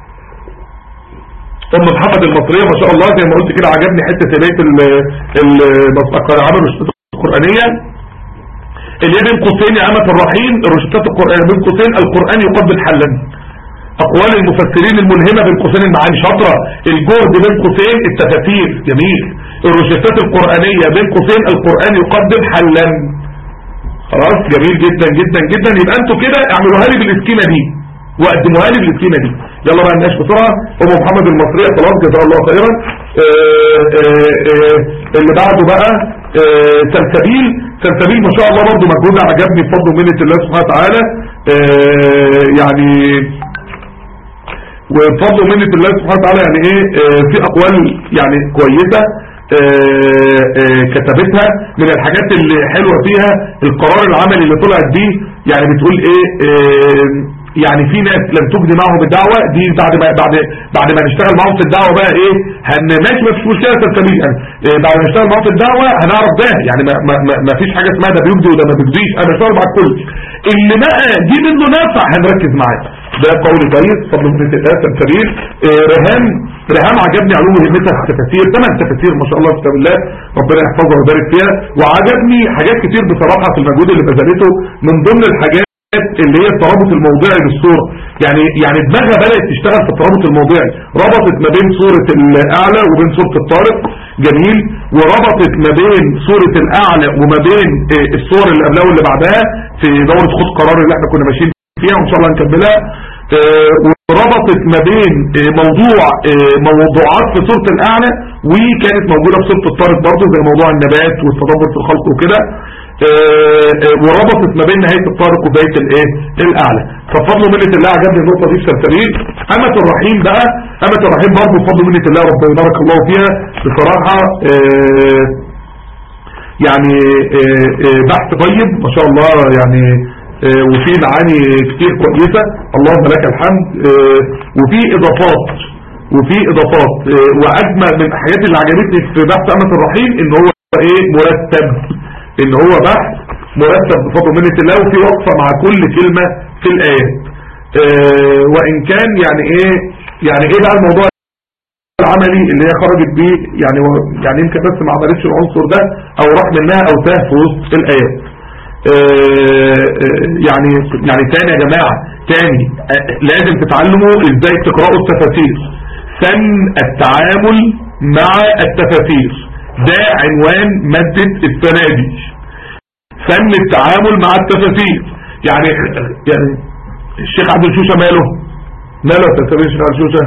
ام محمد المصريه ما شاء الله زي ما قلت كده عجبني حته بيت العمل الروشتات القرانيه اللي هي بين قوسين يا امه الرحيم الروشتات القرانيه بين قوسين القران يقبل حلا اقوال المفسرين الملهمه بين قوسين المعاني شاطره الجهد بين قوسين التفاسير جميل الروشتات القرانيه بين قوسين القران يقدم حلا خلاص جميل جدا جدا جدا يبقى انتوا كده اعملوها لي بالسكيمه دي وقدموها لي بالسكيمه دي يلا بقى الناس بسرعه ام محمد المصريه خلاص جزاها الله خيرا آآ آآ اللي بعده بقى سلسبيل سلسبيل ما شاء الله برضه مجهودها عجبني بفضل منه الله سبحانه وتعالى يعني وبفضل منه الله سبحانه وتعالى يعني ايه في اقوال يعني كويسه آآ آآ كتبتها من الحاجات اللي حلوة فيها القرار العملي اللي طلعت دي يعني بتقول ايه يعني في ناس لم تجدي معهم الدعوة دي بعد ما بعد بعد ما نشتغل معهم في الدعوة بقى ايه هن ماشي ما فيش مشكلة ترتبيه يعني إيه بعد ما نشتغل معهم في الدعوة هنعرف ده يعني ما, ما, ما, ما فيش حاجة اسمها ده بيجدي وده ما بيجديش انا بشتغل مع الكل اللي بقى دي منه نافع هنركز معاه ده قول كويس فضل من الله سبيل إيه رهان رهان عجبني علوم مهمتها في التفاسير ثمان تفاسير ما شاء الله في كتاب الله ربنا يحفظها ويبارك فيها وعجبني حاجات كتير بصراحة في المجهود اللي بذلته من ضمن الحاجات اللي هي الترابط الموضعي بالصورة يعني يعني دماغها بدأت تشتغل في الترابط الموضعي ربطت ما بين سورة الأعلى وبين سورة الطارق جميل وربطت ما بين سورة الأعلى وما بين الصور اللي قبلها واللي بعدها في دورة خد قرار اللي احنا كنا ماشيين فيها وان شاء الله نكملها وربطت ما بين موضوع موضوعات في سورة الأعلى وكانت موجودة في سورة الطارق برضه زي موضوع النبات والتدبر في الخلق وكده وربطت ما بين نهاية الطارق وبداية الايه الاعلى ففضل منة الله عجبني النقطة دي في سلسبيل امة الرحيم بقى امة الرحيم برضه بفضل منة الله ربنا يبارك الله فيها بصراحة يعني بحث طيب ما شاء الله يعني آه، وفي معاني كتير كويسة اللهم لك الحمد آه، وفي اضافات وفي اضافات آه، واجمل من الحاجات اللي عجبتني في بحث امة الرحيم ان هو ايه مرتب ان هو بحث مرتب بفضل منة الله وفي وقفة مع كل كلمة في الايات آه، وان كان يعني ايه يعني ايه بقى الموضوع العملي اللي هي خرجت بيه يعني يعني يمكن بس ما عملتش العنصر ده او راح منها او تاه في وسط الايات آه، آه، يعني يعني تاني يا جماعة تاني آه، لازم تتعلموا ازاي تقرأوا التفاسير فن التعامل مع التفاسير ده عنوان مادة السنة دي فن التعامل مع التفاسير يعني يعني الشيخ عبد الشوشة ماله ماله تسميه الشيخ عبد الشوشة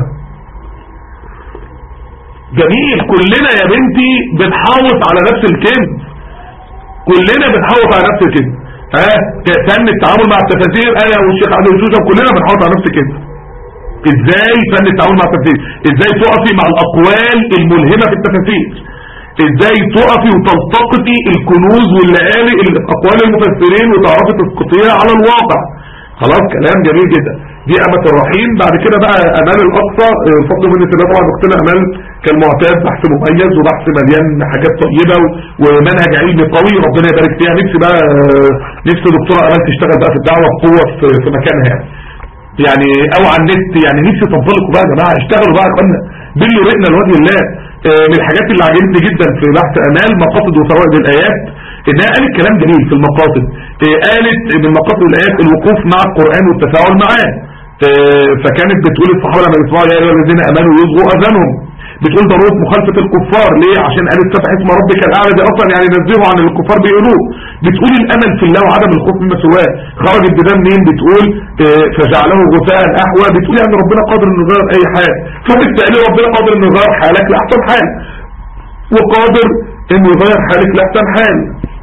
جميل كلنا يا بنتي بنحاوط على نفس الكلمة كلنا بنحاوط على نفس الكلمة ها فن التعامل مع التفاسير انا والشيخ عبد الشوشة كلنا بنحاوط على نفس الكلمة ازاي فن التعامل مع التفاسير ازاي تقفي مع الاقوال الملهمة في التفاسير ازاي تقفي وتلتقطي الكنوز واللآلئ الاقوال المفسرين وتعرفي تسقطيها على الواقع خلاص كلام جميل جدا دي أمة الرحيم بعد كده بقى أمال الأقصى آه، فضل من الله طبعا دكتور أمال كالمعتاد بحث مميز وبحث مليان حاجات طيبة و- ومنهج علمي قوي ربنا يبارك فيها نفسي بقى آه، نفسي دكتورة أمال تشتغل بقى في الدعوة بقوة في في مكانها يعني يعني او على النت يعني نفسي تنطلقوا بقى يا جماعه اشتغلوا بقى يا اخوانا بلوا رقنا لوجه الله آه، من الحاجات اللي عجبتني جدا في بحث امال مقاصد وفوائد الايات انها قالت كلام جميل في المقاصد آه، قالت من مقاصد الايات الوقوف مع القران والتفاعل معاه آه، فكانت بتقول الصحابه لما يسمعوا يا ايها الذين امنوا يصغوا اذانهم بتقول ضروره مخالفه الكفار ليه عشان قالت سبح اسم ربك الاعلى دي اصلا يعني نزهوا عن اللي الكفار بيقولوه بتقول الامل في الله وعدم الخوف مما سواه خرجت بده منين بتقول آه، فجعله غثاء احوى بتقول يعني ربنا قادر انه يغير اي حال فبالتالي ربنا قادر انه يغير حالك لاحسن حال وقادر انه يغير حالك لاحسن حال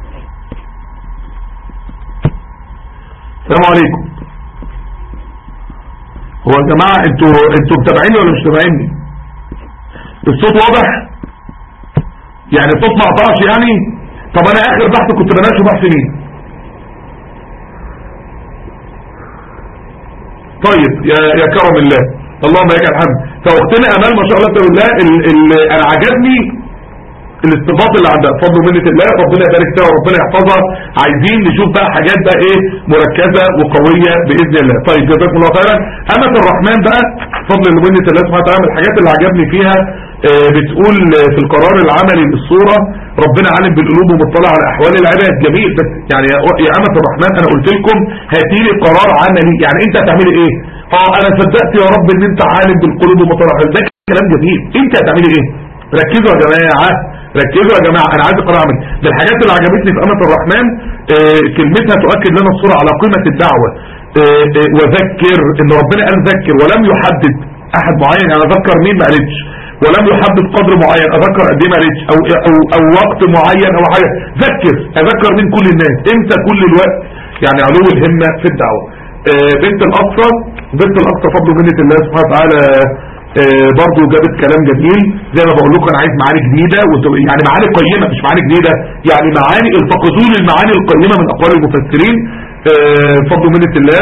السلام عليكم هو يا جماعه انتوا انتوا متابعيني ولا مش متابعيني الصوت واضح يعني الصوت ما قطعش يعني طب انا اخر بحث كنت بناقشه بحث مين طيب يا يا كرم الله اللهم لك الحمد فاختنا امال ما شاء الله تقول الله ال- ال- انا عجبني الاستنباط اللي عندها بفضل ومنة الله ربنا يبارك فيها وربنا يحفظها عايزين نشوف بقى حاجات بقى ايه مركزة وقوية باذن الله طيب جزاكم الله خيرا امة الرحمن بقى بفضل ومنة الله سبحانه وتعالى من الحاجات اللي عجبني فيها آه، بتقول آه، في القرار العملي للصورة ربنا عالم بالقلوب ومطلع على احوال العباد جميل بس يعني يا يا امة الرحمن انا قلت لكم هاتي لي قرار عملي يعني انت هتعملي ايه اه انا صدقت يا رب ان انت عالم بالقلوب ومطلع على العباد ده كلام جميل انت هتعملي ايه ركزوا يا جماعة ركزوا يا جماعة انا عايز اقرا عملي من الحاجات اللي عجبتني في امة الرحمن آه، كلمتها تؤكد لنا الصورة على قيمة الدعوة آه، آه، وذكر ان ربنا قال ذكر ولم يحدد احد معين يعني اذكر مين ما قالتش ولم يحدد قدر معين اذكر قد ايه ما قالتش او او او وقت معين او حاجه ذكر اذكر من كل الناس امتى كل الوقت يعني علو الهمه في الدعوه آه، بنت الاقصى بنت الاقصى فضل منة الله سبحانه وتعالى آه، برضو جابت كلام جميل زي ما بقول لكم انا عايز معاني جديده وت- يعني معاني قيمه مش معاني جديده يعني معاني التقطوا لي المعاني القيمه من اقوال المفسرين آه، فضل منة الله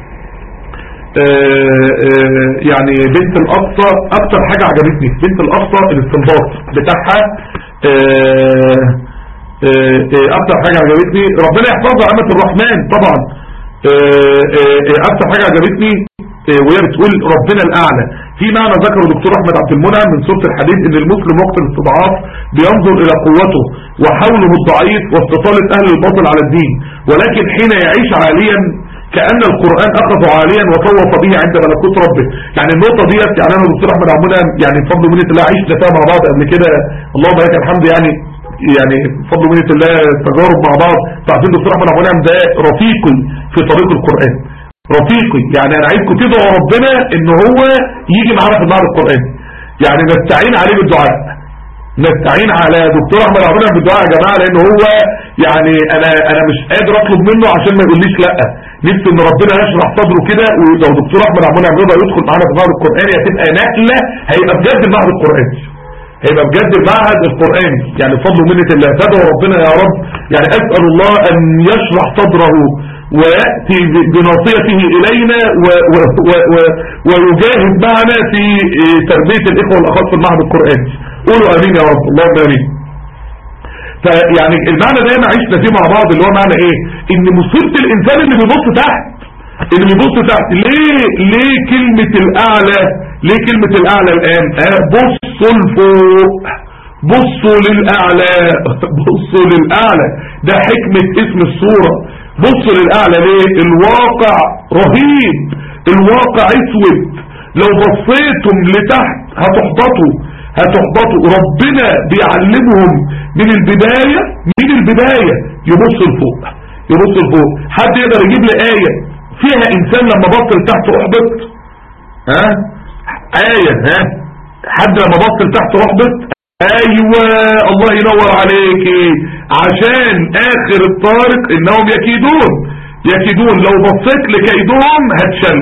آه، آه، يعني بنت الأقصى أكتر حاجة عجبتني بنت الأقصى الاستنباط بتاعها آه، آه، آه، أكتر حاجة عجبتني ربنا يحفظها أمة الرحمن طبعا آه، آه، آه، أكتر حاجة عجبتني آه، وهي بتقول ربنا الأعلى في معنى ذكره دكتور أحمد عبد المنعم من سورة الحديد إن المسلم وقت الاستضعاف بينظر إلى قوته وحوله الضعيف واستطالة أهل الباطل على الدين ولكن حين يعيش عاليا كأن القرآن أخذه عاليا وطوف به عند ملكوت ربه يعني النقطة ديت يعني أنا دكتور أحمد عبد المنعم يعني بفضل منة الله عشنا فيها مع بعض قبل كده اللهم لك الحمد يعني يعني بفضل منة الله تجارب مع بعض تعرفين دكتور أحمد عبد المنعم ده رفيقي في طريق القرآن رفيقي يعني أنا عايزكم تدعوا ربنا إن هو يجي معانا في المعرض القرآني يعني نستعين عليه بالدعاء نستعين على دكتور احمد عبد المنعم بالدعاء يا جماعه لان هو يعني انا انا مش قادر اطلب منه عشان ما يقوليش لا نفسي ان ربنا يشرح صدره كده ولو دكتور احمد عبد المنعم رضا يدخل معانا في المعهد القراني هتبقى نقله هيبقى بجد المعهد القراني هيبقى بجد المعهد القراني يعني بفضل ومنه الله تدعو ربنا يا رب يعني اسال الله ان يشرح صدره ويأتي بناصيته إلينا ويجاهد معنا في تربية الإخوة والأخوات في المعهد القرآني قولوا أمين يا رب اللهم أمين فيعني المعنى ده ما عشنا فيه مع بعض اللي هو معنى ايه ان مصيبة الانسان اللي بيبص تحت اللي بيبص تحت ليه ليه كلمة الاعلى ليه كلمة الاعلى الان اه بصوا لفوق بصوا للاعلى بصوا للاعلى ده حكمة اسم الصورة بصوا للاعلى ليه الواقع رهيب الواقع اسود لو بصيتم لتحت هتحبطوا هتحبطوا ربنا بيعلمهم من البداية من البداية يبص لفوق يبص لفوق حد يقدر يجيب لي آية فيها إنسان لما بص لتحت أحبط ها آية ها حد لما بص لتحت أحبط ايوه الله ينور عليك عشان اخر الطارق انهم يكيدون يكيدون لو بصيت لكيدهم هتشل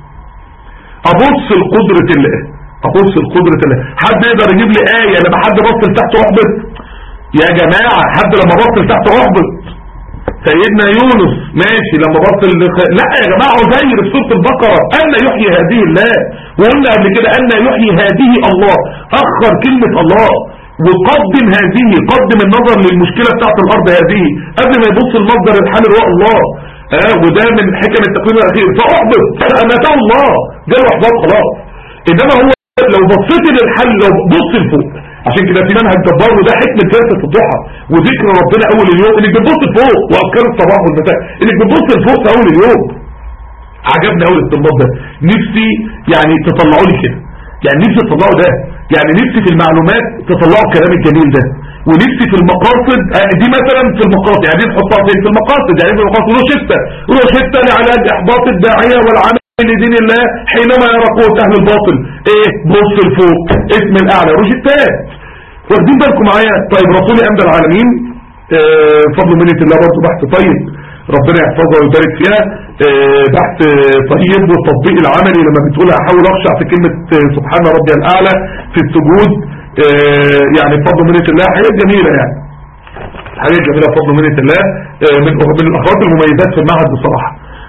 ابص لقدرة الله ابص لقدرة الله حد يقدر يجيب لي آية لما حد بص لتحت احبط يا جماعة حد لما بص لتحت احبط سيدنا يونس ماشي لما بص لخ... لا يا جماعة عزير في سورة البقرة أن يحيي هذه الله وقلنا قبل كده أن يحيي هذه الله أخر كلمة الله وقدم هذه قدم النظر للمشكلة بتاعت الأرض هذه قبل ما يبص المصدر الحال هو الله آه وده من حكم التقويم الأخير فأحبط أماته الله جاله أحباط خلاص إنما هو لو بصيت للحل لو بص لفوق عشان كده في منهج جبار وده حكمة جلسة الضحى وذكر ربنا اول اليوم انك بتبص لفوق واذكار الصباح والمساء انك بتبص لفوق في اول اليوم عجبني اول الاستنباط ده نفسي يعني تطلعوا لي كده يعني نفسي تطلعوا ده يعني نفسي في المعلومات تطلعوا الكلام الجميل ده ونفسي في المقاصد دي مثلا في المقاصد يعني دي نحطها فين في المقاصد يعني في المقاصد روشتة روشتة لعلاج احباط الداعية والعمل لدين الله حينما يرى قوة اهل الباطل ايه بص لفوق اسم الاعلى روشتات واخدين بالكم معايا طيب رسول امد العالمين آه فضل منة الله برضه بحث طيب ربنا يحفظها ويبارك فيها آه بحث طيب والتطبيق العملي لما بتقول احاول اخشع في كلمة سبحان ربي الاعلى في السجود آه يعني بفضل منة الله حاجات جميلة يعني حاجات جميلة بفضل منة الله من من الاخراج المميزات في المعهد بصراحة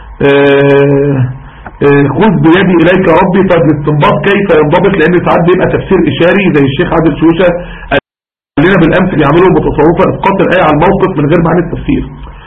خذ بيدي اليك ربي طب الاستنباط كيف ينضبط لان ساعات بيبقى تفسير اشاري زي الشيخ عادل شوشة قال لنا بالامس بيعملوا متصوفة اسقاط الايه على الموقف من غير معنى التفسير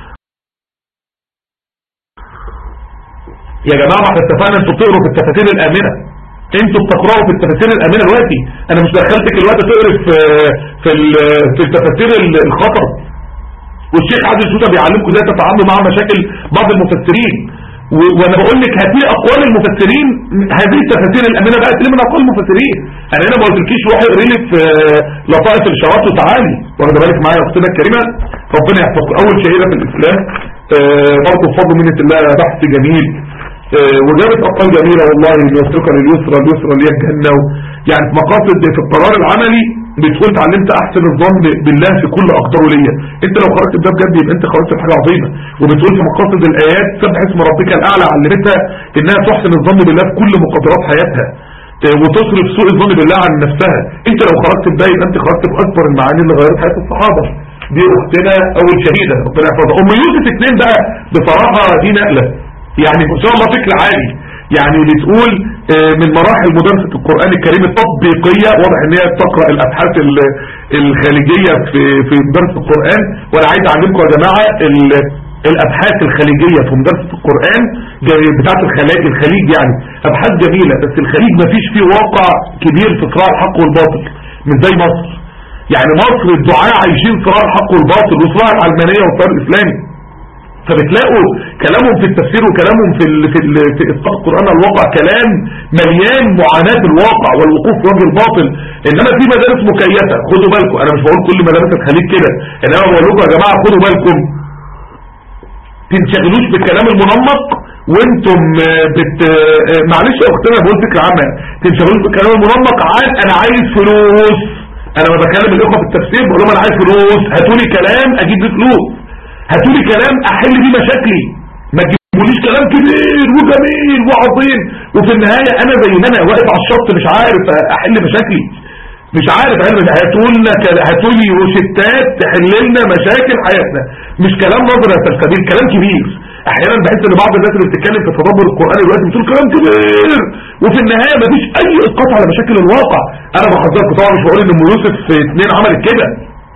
يا جماعة ما احنا اتفقنا انتوا بتقروا في التفاسير الامنة انتوا بتقرأوا في التفاسير الامنة دلوقتي انا مش دخلتك الوقت تقري في في في التفاسير الخطر والشيخ عادل شوشة بيعلمكم ازاي تتعاملوا مع مشاكل بعض المفسرين وانا بقول لك هاتي اقوال المفسرين هذه التفاسير الامنه بقى تلم من اقوال المفسرين انا هنا ما قلتلكيش روحي اقري لي في لطائف الشراب وتعالي واخده بالك معايا اختنا الكريمه ربنا يحفظك اول شهيره في الاسلام برضه بفضل منه الله بحث جميل وجابت اقوال جميله والله يوفقك لليسرى اليسرى اللي هي الجنه يعني في مقاصد في القرار العملي بتقول اتعلمت احسن الظن بالله في كل اقداره ليا انت لو خرجت بده بجد يبقى انت خرجت بحاجه عظيمه وبتقول في مقاصد الايات سبح اسم ربك الاعلى علمتها انها تحسن الظن بالله في كل مقدرات حياتها وتصرف سوء الظن بالله عن نفسها انت لو خرجت بده يبقى انت خرجت باكبر المعاني اللي غيرت حياه الصحابه دي اختنا اول شهيده ربنا يحفظها ام يوسف اثنين بقى بصراحه دي نقله يعني ان شاء الله فكر عالي يعني بتقول من مراحل مدرسة القرآن الكريم التطبيقية واضح ان هي بتقرأ الابحاث الخليجية في في مدرسة القرآن وانا عايز اعلمكم يا جماعة الابحاث الخليجية في مدرسة القرآن بتاعت الخليج الخليج يعني ابحاث جميلة بس الخليج ما فيش فيه واقع كبير في صراع الحق والباطل مش زي مصر يعني مصر الدعاء عايشين صراع الحق والباطل وصراع العلمانية والصراع الاسلامي فبتلاقوا كلامهم في التفسير وكلامهم في ال في ال في إسقاط القرآن على الواقع كلام مليان معاناة الواقع والوقوف في وجه الباطل انما في مدارس مكيفة خدوا بالكم انا مش بقول كل مدارس الخليج كده انما بقول لكم يا جماعة خدوا بالكم تنشغلوش بالكلام المنمق وانتم بت معلش يا اختنا بقول فكرة عامة تنشغلوش بالكلام المنمق عاد انا عايز فلوس انا ما بكلم الاخوه في التفسير بقول لهم انا عايز فلوس هاتوا لي كلام اجيب بيه فلوس هاتوا لي كلام احل بيه مشاكلي ما تجيبوليش كلام كبير وجميل وعظيم وفي النهاية انا زي ما انا واقف على الشط مش عارف احل مشاكلي مش عارف احل هاتوا لنا هاتوا لي روشتات تحل لنا مشاكل حياتنا مش كلام نظري يا سلسبيل كلام كبير احيانا بحس ان بعض الناس اللي بتتكلم في تدبر القران دلوقتي بتقول كلام كبير وفي النهايه مفيش اي اسقاط على مشاكل الواقع انا بحذركم طبعا مش بقول ان ام يوسف في اتنين عملت كده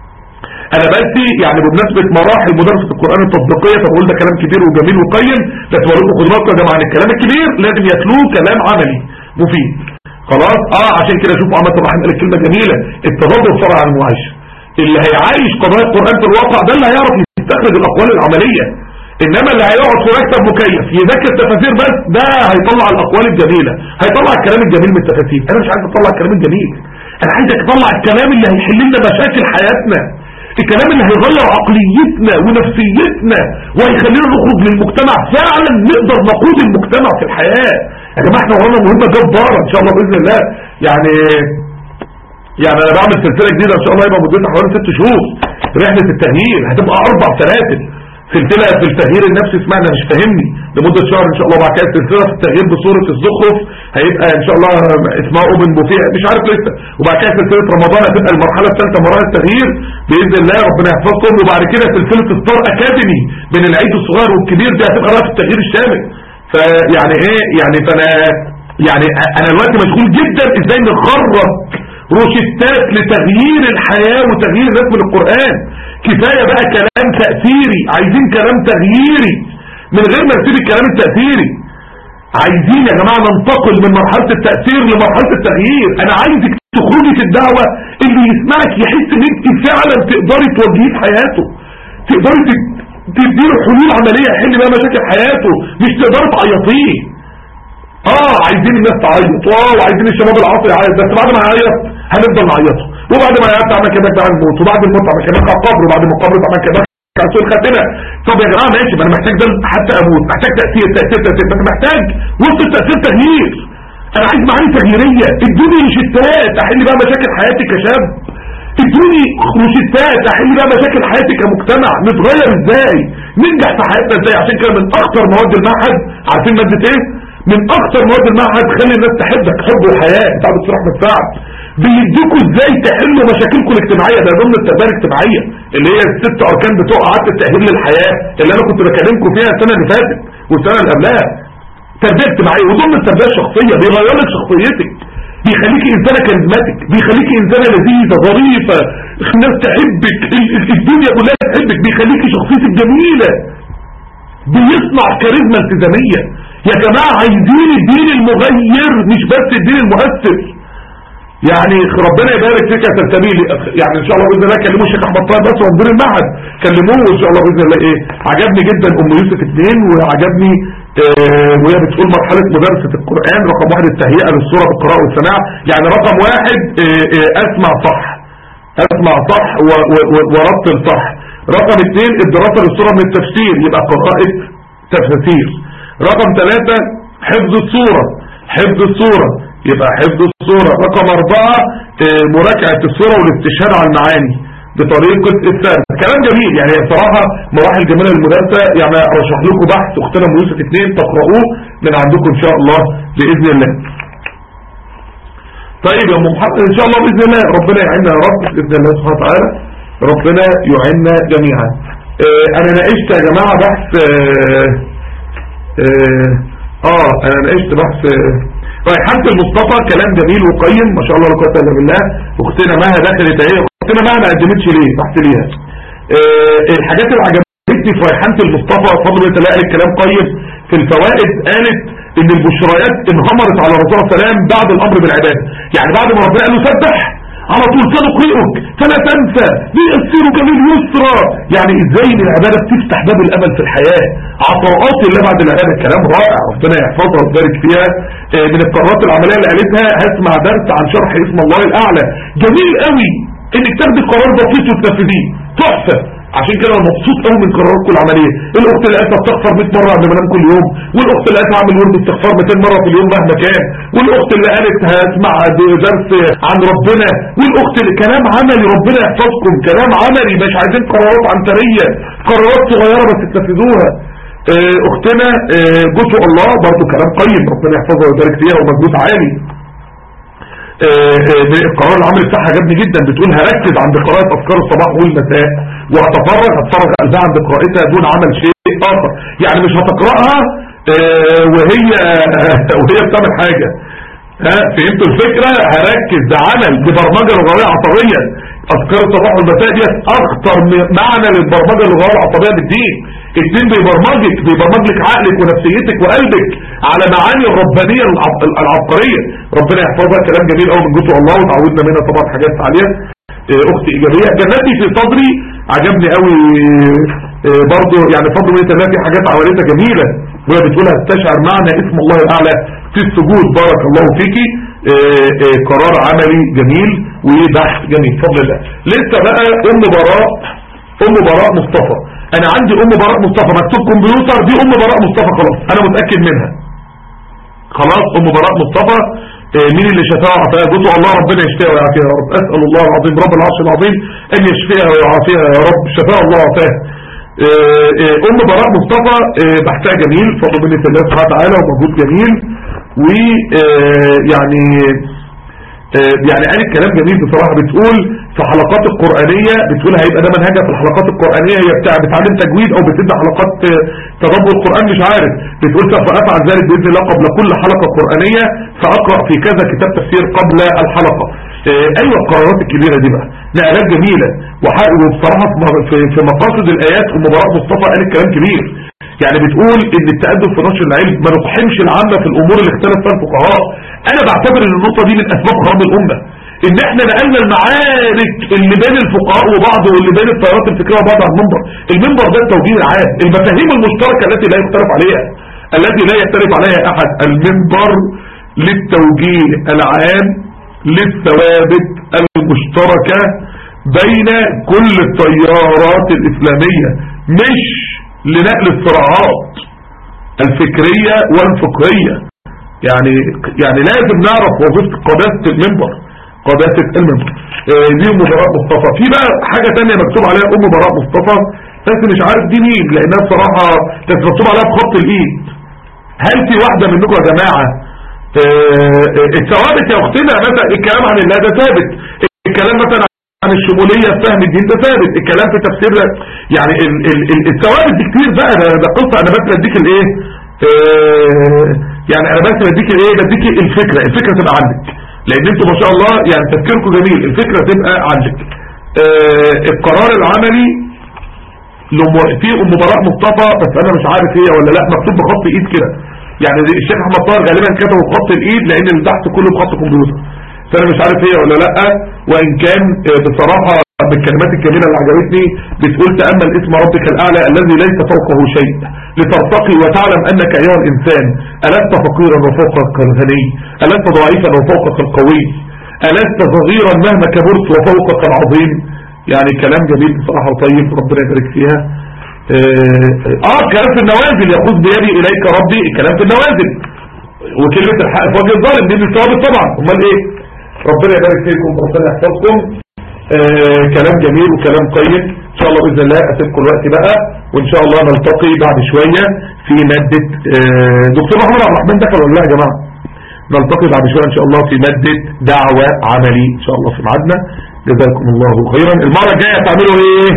انا بس يعني بمناسبه مراحل مدرسه القران التطبيقيه فبقول ده كلام كبير وجميل وقيم بس بقول لكم خدوا بالكم يا جماعه الكلام الكبير لازم يتلوه كلام عملي مفيد خلاص اه عشان كده شوفوا عمل الرحمن قال كلمه جميله التدبر فرع عن المعايشه اللي هيعايش قضايا القران في الواقع ده اللي هيعرف يستخرج الاقوال العمليه انما اللي هيقعد في مكتب مكيف يذاكر تفاسير بس ده هيطلع الاقوال الجميله هيطلع الكلام الجميل من التفاسير انا مش عايز اطلع الكلام الجميل انا عايزك تطلع الكلام اللي هيحل لنا مشاكل حياتنا الكلام اللي هيغير عقليتنا ونفسيتنا وهيخلينا نخرج للمجتمع فعلا نقدر نقود المجتمع في الحياة يا جماعة احنا ورانا مهمة جبارة ان شاء الله بإذن الله يعني يعني انا بعمل سلسلة جديدة ان شاء الله يبقى مدتها حوالي ست شهور رحلة التغيير هتبقى اربع سلاسل سلسلة في التغيير النفسي اسمعنا مش فاهمني لمدة شهر ان شاء الله بعد كده سلسلة في التغيير بصورة الزخرف هيبقى ان شاء الله اسمها اوبن بوفيه مش عارف لسه وبعد كده سلسلة رمضان هتبقى المرحلة الثالثة مراحل التغيير باذن الله ربنا يحفظكم وبعد كده سلسلة ستار اكاديمي من العيد الصغير والكبير دي هتبقى بقى في التغيير الشامل فيعني ايه يعني فانا يعني انا دلوقتي مشغول جدا ازاي نخرج روشتات لتغيير الحياة وتغيير الناس من القرآن كفاية بقى كلام تأثيري عايزين كلام تغييري من غير ما نسيب الكلام التأثيري عايزين يا جماعة ننتقل من مرحلة التأثير لمرحلة التغيير انا عايزك تخرجي في الدعوة اللي يسمعك يحس ان انت فعلا تقدري توجهيه في حياته تقدري تديله حلول عملية يحل بقى مشاكل حياته مش تقدري تعيطيه اه عايزين الناس تعيط اه وعايزين الشباب العاطل يعيط بس بعد ما يعيط هنفضل نعيطه وبعد ما يعيط تعمل كده على الموت وبعد الموت تعمل كده على القبر وبعد ما القبر تعمل كده على سوء الخاتمه طب يا جماعه ماشي ما انا محتاج ده حتى اموت محتاج تاثير تاثير تاثير بس محتاج وسط التاثير تغيير انا عايز معاني تغييريه ادوني روشتات احل بقى مشاكل حياتي كشاب ادوني روشتات احل بقى مشاكل حياتي كمجتمع نتغير ازاي ننجح في حياتنا ازاي عشان كده من اخطر مواد المعهد عارفين ماده ايه من اكتر مواد المعهد خلي الناس تحبك حب الحياة بتاع دكتور احمد سعد بيديكوا ازاي تحلوا مشاكلكم الاجتماعية ده ضمن التربيه الاجتماعية اللي هي الست اركان بتوع قعدة التأهيل للحياة اللي انا كنت بكلمكم فيها السنة اللي فاتت والسنة اللي قبلها تربية اجتماعية وضمن التربية الشخصية بيغير لك شخصيتك بيخليكي انسانة كاريزماتيك بيخليكي انسانة لذيذة ظريفة الناس تحبك الدنيا كلها تحبك بيخليكي شخصيتك جميلة بيصنع كاريزما التزامية يا جماعة عايزين الدين المغير مش بس الدين المؤثر يعني ربنا يبارك فيك يا سلسبيل يعني ان شاء الله باذن الله كلموا الشيخ احمد طيب بس ومدير المعهد كلموه ان شاء الله باذن الله ايه عجبني جدا ام يوسف اثنين وعجبني آه وهي بتقول مرحله مدرسه القران رقم واحد التهيئه للصوره بالقراءه والسماع يعني رقم واحد آه آه اسمع صح اسمع صح ورتل صح رقم اثنين الدراسه للصوره من التفسير يبقى قراءه تفسير رقم ثلاثة حفظ الصورة حفظ الصورة يبقى حفظ الصورة رقم اربعة مراجعة الصورة والاستشهاد على المعاني بطريقة السرد كلام جميل يعني بصراحة مراحل جميلة للمدرسة يعني ارشح لكم بحث اختنا يوسف اثنين تقرؤوه من عندكم ان شاء الله بإذن الله طيب يا ام محمد ان شاء الله بإذن الله ربنا يعيننا يا رب بإذن الله سبحانه وتعالى ربنا يعيننا جميعا اه انا ناقشت يا جماعة بحث اه اه, آه انا ناقشت بحث ريحانة المصطفى كلام جميل وقيم ما شاء الله لا قوه الا بالله اختنا مها دخلت اهي اختنا مها ما قدمتش ليه بحث ليها آه الحاجات اللي عجبتني في ريحانة المصطفى فضل الله تلاقي الكلام قيم في الفوائد قالت ان البشريات انهمرت على الرسول صلى الله عليه وسلم بعد الامر بالعباده يعني بعد ما ربنا قال له سبح على طول سنقرئك فلا تنسى ليسرك باليسرى يعني ازاي ان العبادة بتفتح باب الامل في الحياة عطاءات الله بعد العبادة كلام رائع ربنا يحفظها ويبارك فيها من القرارات العملية اللي قالتها هسمع درس عن شرح اسم الله الاعلى جميل قوي انك تاخدي قرار بسيط وتنفذيه تحفة عشان كده انا مبسوط قوي من قراراتكم العمليه الاخت اللي قالت استغفر 100 مره قبل ما انام كل يوم والاخت اللي قالت اعمل ورد استغفار 200 مره في اليوم مهما كان والاخت اللي قالت هسمع درس عن ربنا والاخت اللي كلام عملي ربنا يحفظكم كلام عملي مش عايزين قرارات عنتريه قرارات صغيره بس تنفذوها اختنا جزء الله برضو كلام قيم ربنا يحفظها ويبارك فيها ومجهود عالي القرار العملي بتاعها عجبني جدا بتقول هركز عند قراءة أفكار الصباح والمساء وهتفرغ هتفرغ قلبها عند قراءتها دون عمل شيء اخر يعني مش هتقرأها اه وهي وهي بتعمل حاجة ها فهمتوا الفكرة هركز ده عمل لبرمجة لغوية عصبية اذكار الصباح والمساء دي اكتر معنى للبرمجة اللغوية العصبية بالدين اتنين بيبرمجك بيبرمج لك عقلك ونفسيتك وقلبك على معاني الربانية العبقرية ربنا يحفظها كلام جميل قوي من جزء الله وتعودنا منها طبعا حاجات عالية اه، اختي ايجابية جنتي في صدري عجبني قوي اه، برضو يعني فضل من الله في حاجات عواليتها جميلة وهي بتقولها استشعر معنى اسم الله الاعلى في السجود بارك الله فيكي اه، قرار عملي جميل وبحث جميل فضل الله لسه بقى ام براء ام براء مصطفى انا عندي ام براء مصطفى مكتوب كمبيوتر دي ام براء مصطفى خلاص انا متأكد منها خلاص ام براء مصطفى آه، مين اللي شفاها وعافاها قلت الله ربنا يشفيها ويعافيها يا رب اسال الله العظيم رب العرش العظيم ان يشفيها ويعافيها يا رب شفاها الله وعافاها آه، آه، ام براء مصطفى بحثها جميل فضل منة الله سبحانه وتعالى ومجهود جميل ويعني يعني قالت كلام جميل بصراحة بتقول في حلقات القرآنية بتقول هيبقى ده منهجها في الحلقات القرآنية هي بتاع بتعلم تجويد او بتدي حلقات تدبر القرآن مش عارف بتقول سوف افعل ذلك بإذن الله قبل كل حلقة قرآنية سأقرأ في كذا كتاب تفسير قبل الحلقة ايوه القرارات الكبيرة دي بقى نقلات جميلة وبصراحة في مقاصد الايات ومباراة مصطفى قالت كلام كبير يعني بتقول ان التقدم في نشر العلم ما نقحمش العامة في الامور اللي اختلف فيها الفقهاء انا بعتبر ان النقطة دي من اسباب خراب الامة ان احنا نقلنا المعارك اللي بين الفقهاء وبعض واللي بين التيارات الفكرية وبعض على المنبر المنبر ده التوجيه العام المفاهيم المشتركة التي لا يختلف عليها التي لا يختلف عليها احد المنبر للتوجيه العام للثوابت المشتركة بين كل التيارات الاسلامية مش لنقل الصراعات الفكرية والفقهية يعني يعني لازم نعرف وظيفة قداسة المنبر قداسة المنبر آه، دي ام براء مصطفى في بقى حاجة تانية مكتوب عليها ام براء مصطفى بس مش عارف دي مين لانها بصراحة كانت مكتوب عليها بخط الايد هل في واحدة منكم يا جماعة آه، آه، الثوابت يا اختنا مثلا الكلام عن الله ده ثابت الكلام مثلا عن الشمولية في فهم الدين ده ثابت الكلام في تفسير ده يعني ال- ال- ال- الثوابت دي كتير بقى ده, ده قصة انا بس بديك الايه آه، يعني انا بس بديك الايه بديك الفكرة الفكرة تبقى عندك لان انتوا ما شاء الله يعني تفكيركم جميل الفكرة تبقى عندك آه، القرار العملي لم- في ام براء مصطفى بس انا مش عارف هي ولا لا مكتوب بخط ايد كده يعني دي- الشيخ احمد طاهر غالبا كتبه بخط الايد لان اللي تحت كله بخط كمبيوتر فانا مش عارف هي ولا لا وان كان آه، بصراحة بالكلمات الجميلة اللي عجبتني بتقول تأمل اسم ربك الأعلى الذي ليس فوقه شيء لترتقي وتعلم أنك أيها الإنسان ألست فقيرا وفوقك الغني ألست ضعيفا وفوقك القوي ألست صغيرا مهما كبرت وفوقك العظيم يعني كلام جميل بصراحة وطيب ربنا يبارك فيها اه آه، كلام في النوازل يقود بيدي إليك ربي الكلام في النوازل وكلمة الحق في وجه الظالم دي بالثوابت طبعا امال ايه ربنا يبارك فيكم ربنا يحفظكم آه كلام جميل وكلام قيم ان شاء الله باذن الله اسيبكم الوقت بقى وان شاء الله نلتقي بعد شوية في مادة آه دكتور محمد عبد الرحمن دخل ولا لا يا جماعة نلتقي بعد شوية ان شاء الله في مادة دعوة عملي ان شاء الله في ميعادنا جزاكم الله خيرا المرة الجاية تعملوا ايه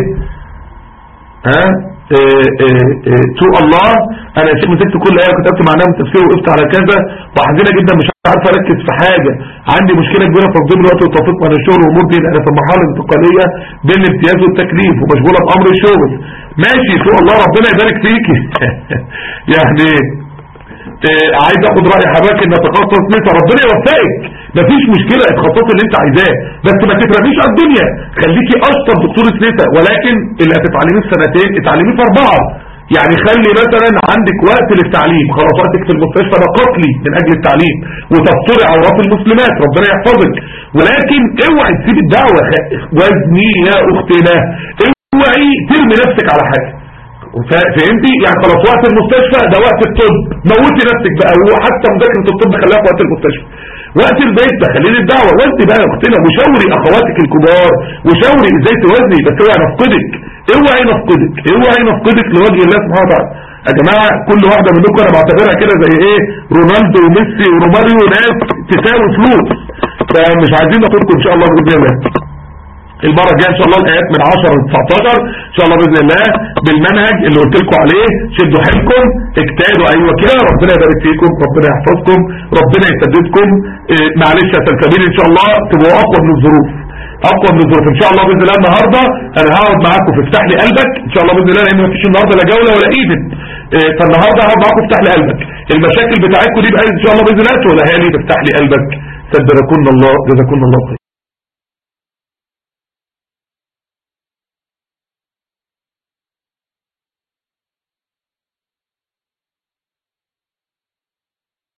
ها إيه إيه إيه تو الله انا شيء مسكت كل ايه كتبت معناها من تفسير وقفت على كذا وحزينه جدا مش عارف اركز في حاجه عندي مشكله كبيره في تنظيم الوقت والتوفيق بين الشغل والامور دي انا في المرحله الانتقاليه بين الامتياز والتكليف ومشغوله بامر الشغل ماشي تو الله ربنا يبارك فيكي يعني إيه عايز اخد رأي حضرتك ان اتخصص نسا ربنا يوفقك مفيش مشكلة اتخصص اللي انت عايزاه بس ما تفرميش على الدنيا خليكي اشطر دكتورة نسا ولكن اللي هتتعلميه في سنتين اتعلميه في اربعة يعني خلي مثلا عندك وقت للتعليم خلاص وقتك في المستشفى نقصلي من اجل التعليم وتبصري عورات المسلمات ربنا يحفظك ولكن اوعي تسيب الدعوة وزني يا اختنا اوعي ترمي نفسك على حاجة فهمتي يعني خلاص وقت المستشفى ده وقت الطب موتي نفسك بقى وحتى مذاكره الطب خليها في وقت المستشفى وقت البيت ده خليني الدعوه وانت بقى يا اختنا وشاوري اخواتك الكبار وشاوري ازاي توازني بس اوعي نفقدك اوعي نفقدك اوعي نفقدك لوجه الله سبحانه وتعالى يا جماعه كل واحده منكم انا بعتبرها كده زي ايه رونالدو وميسي وروماريو ناس تساوي فلوس فمش عايزين ناخدكم ان شاء الله باذن الله المره الجايه ان شاء الله الايات من 10 ل 19 ان شاء الله باذن الله بالمنهج اللي قلت لكم عليه شدوا حيلكم اجتهدوا ايوه كده ربنا يبارك فيكم ربنا يحفظكم ربنا يسددكم اه معلش يا سلسبيل ان شاء الله تبقوا اقوى من الظروف اقوى من الظروف ان شاء الله باذن الله النهارده انا هقعد معاكم في افتح لي قلبك ان شاء الله باذن الله لان مفيش النهارده لا جوله ولا ايفنت اه فالنهارده هقعد معاكم افتح لي قلبك المشاكل بتاعتكم دي بقى ان شاء الله باذن الله تقولها لي تفتح لي قلبك صدقكم الله جزاكم الله خير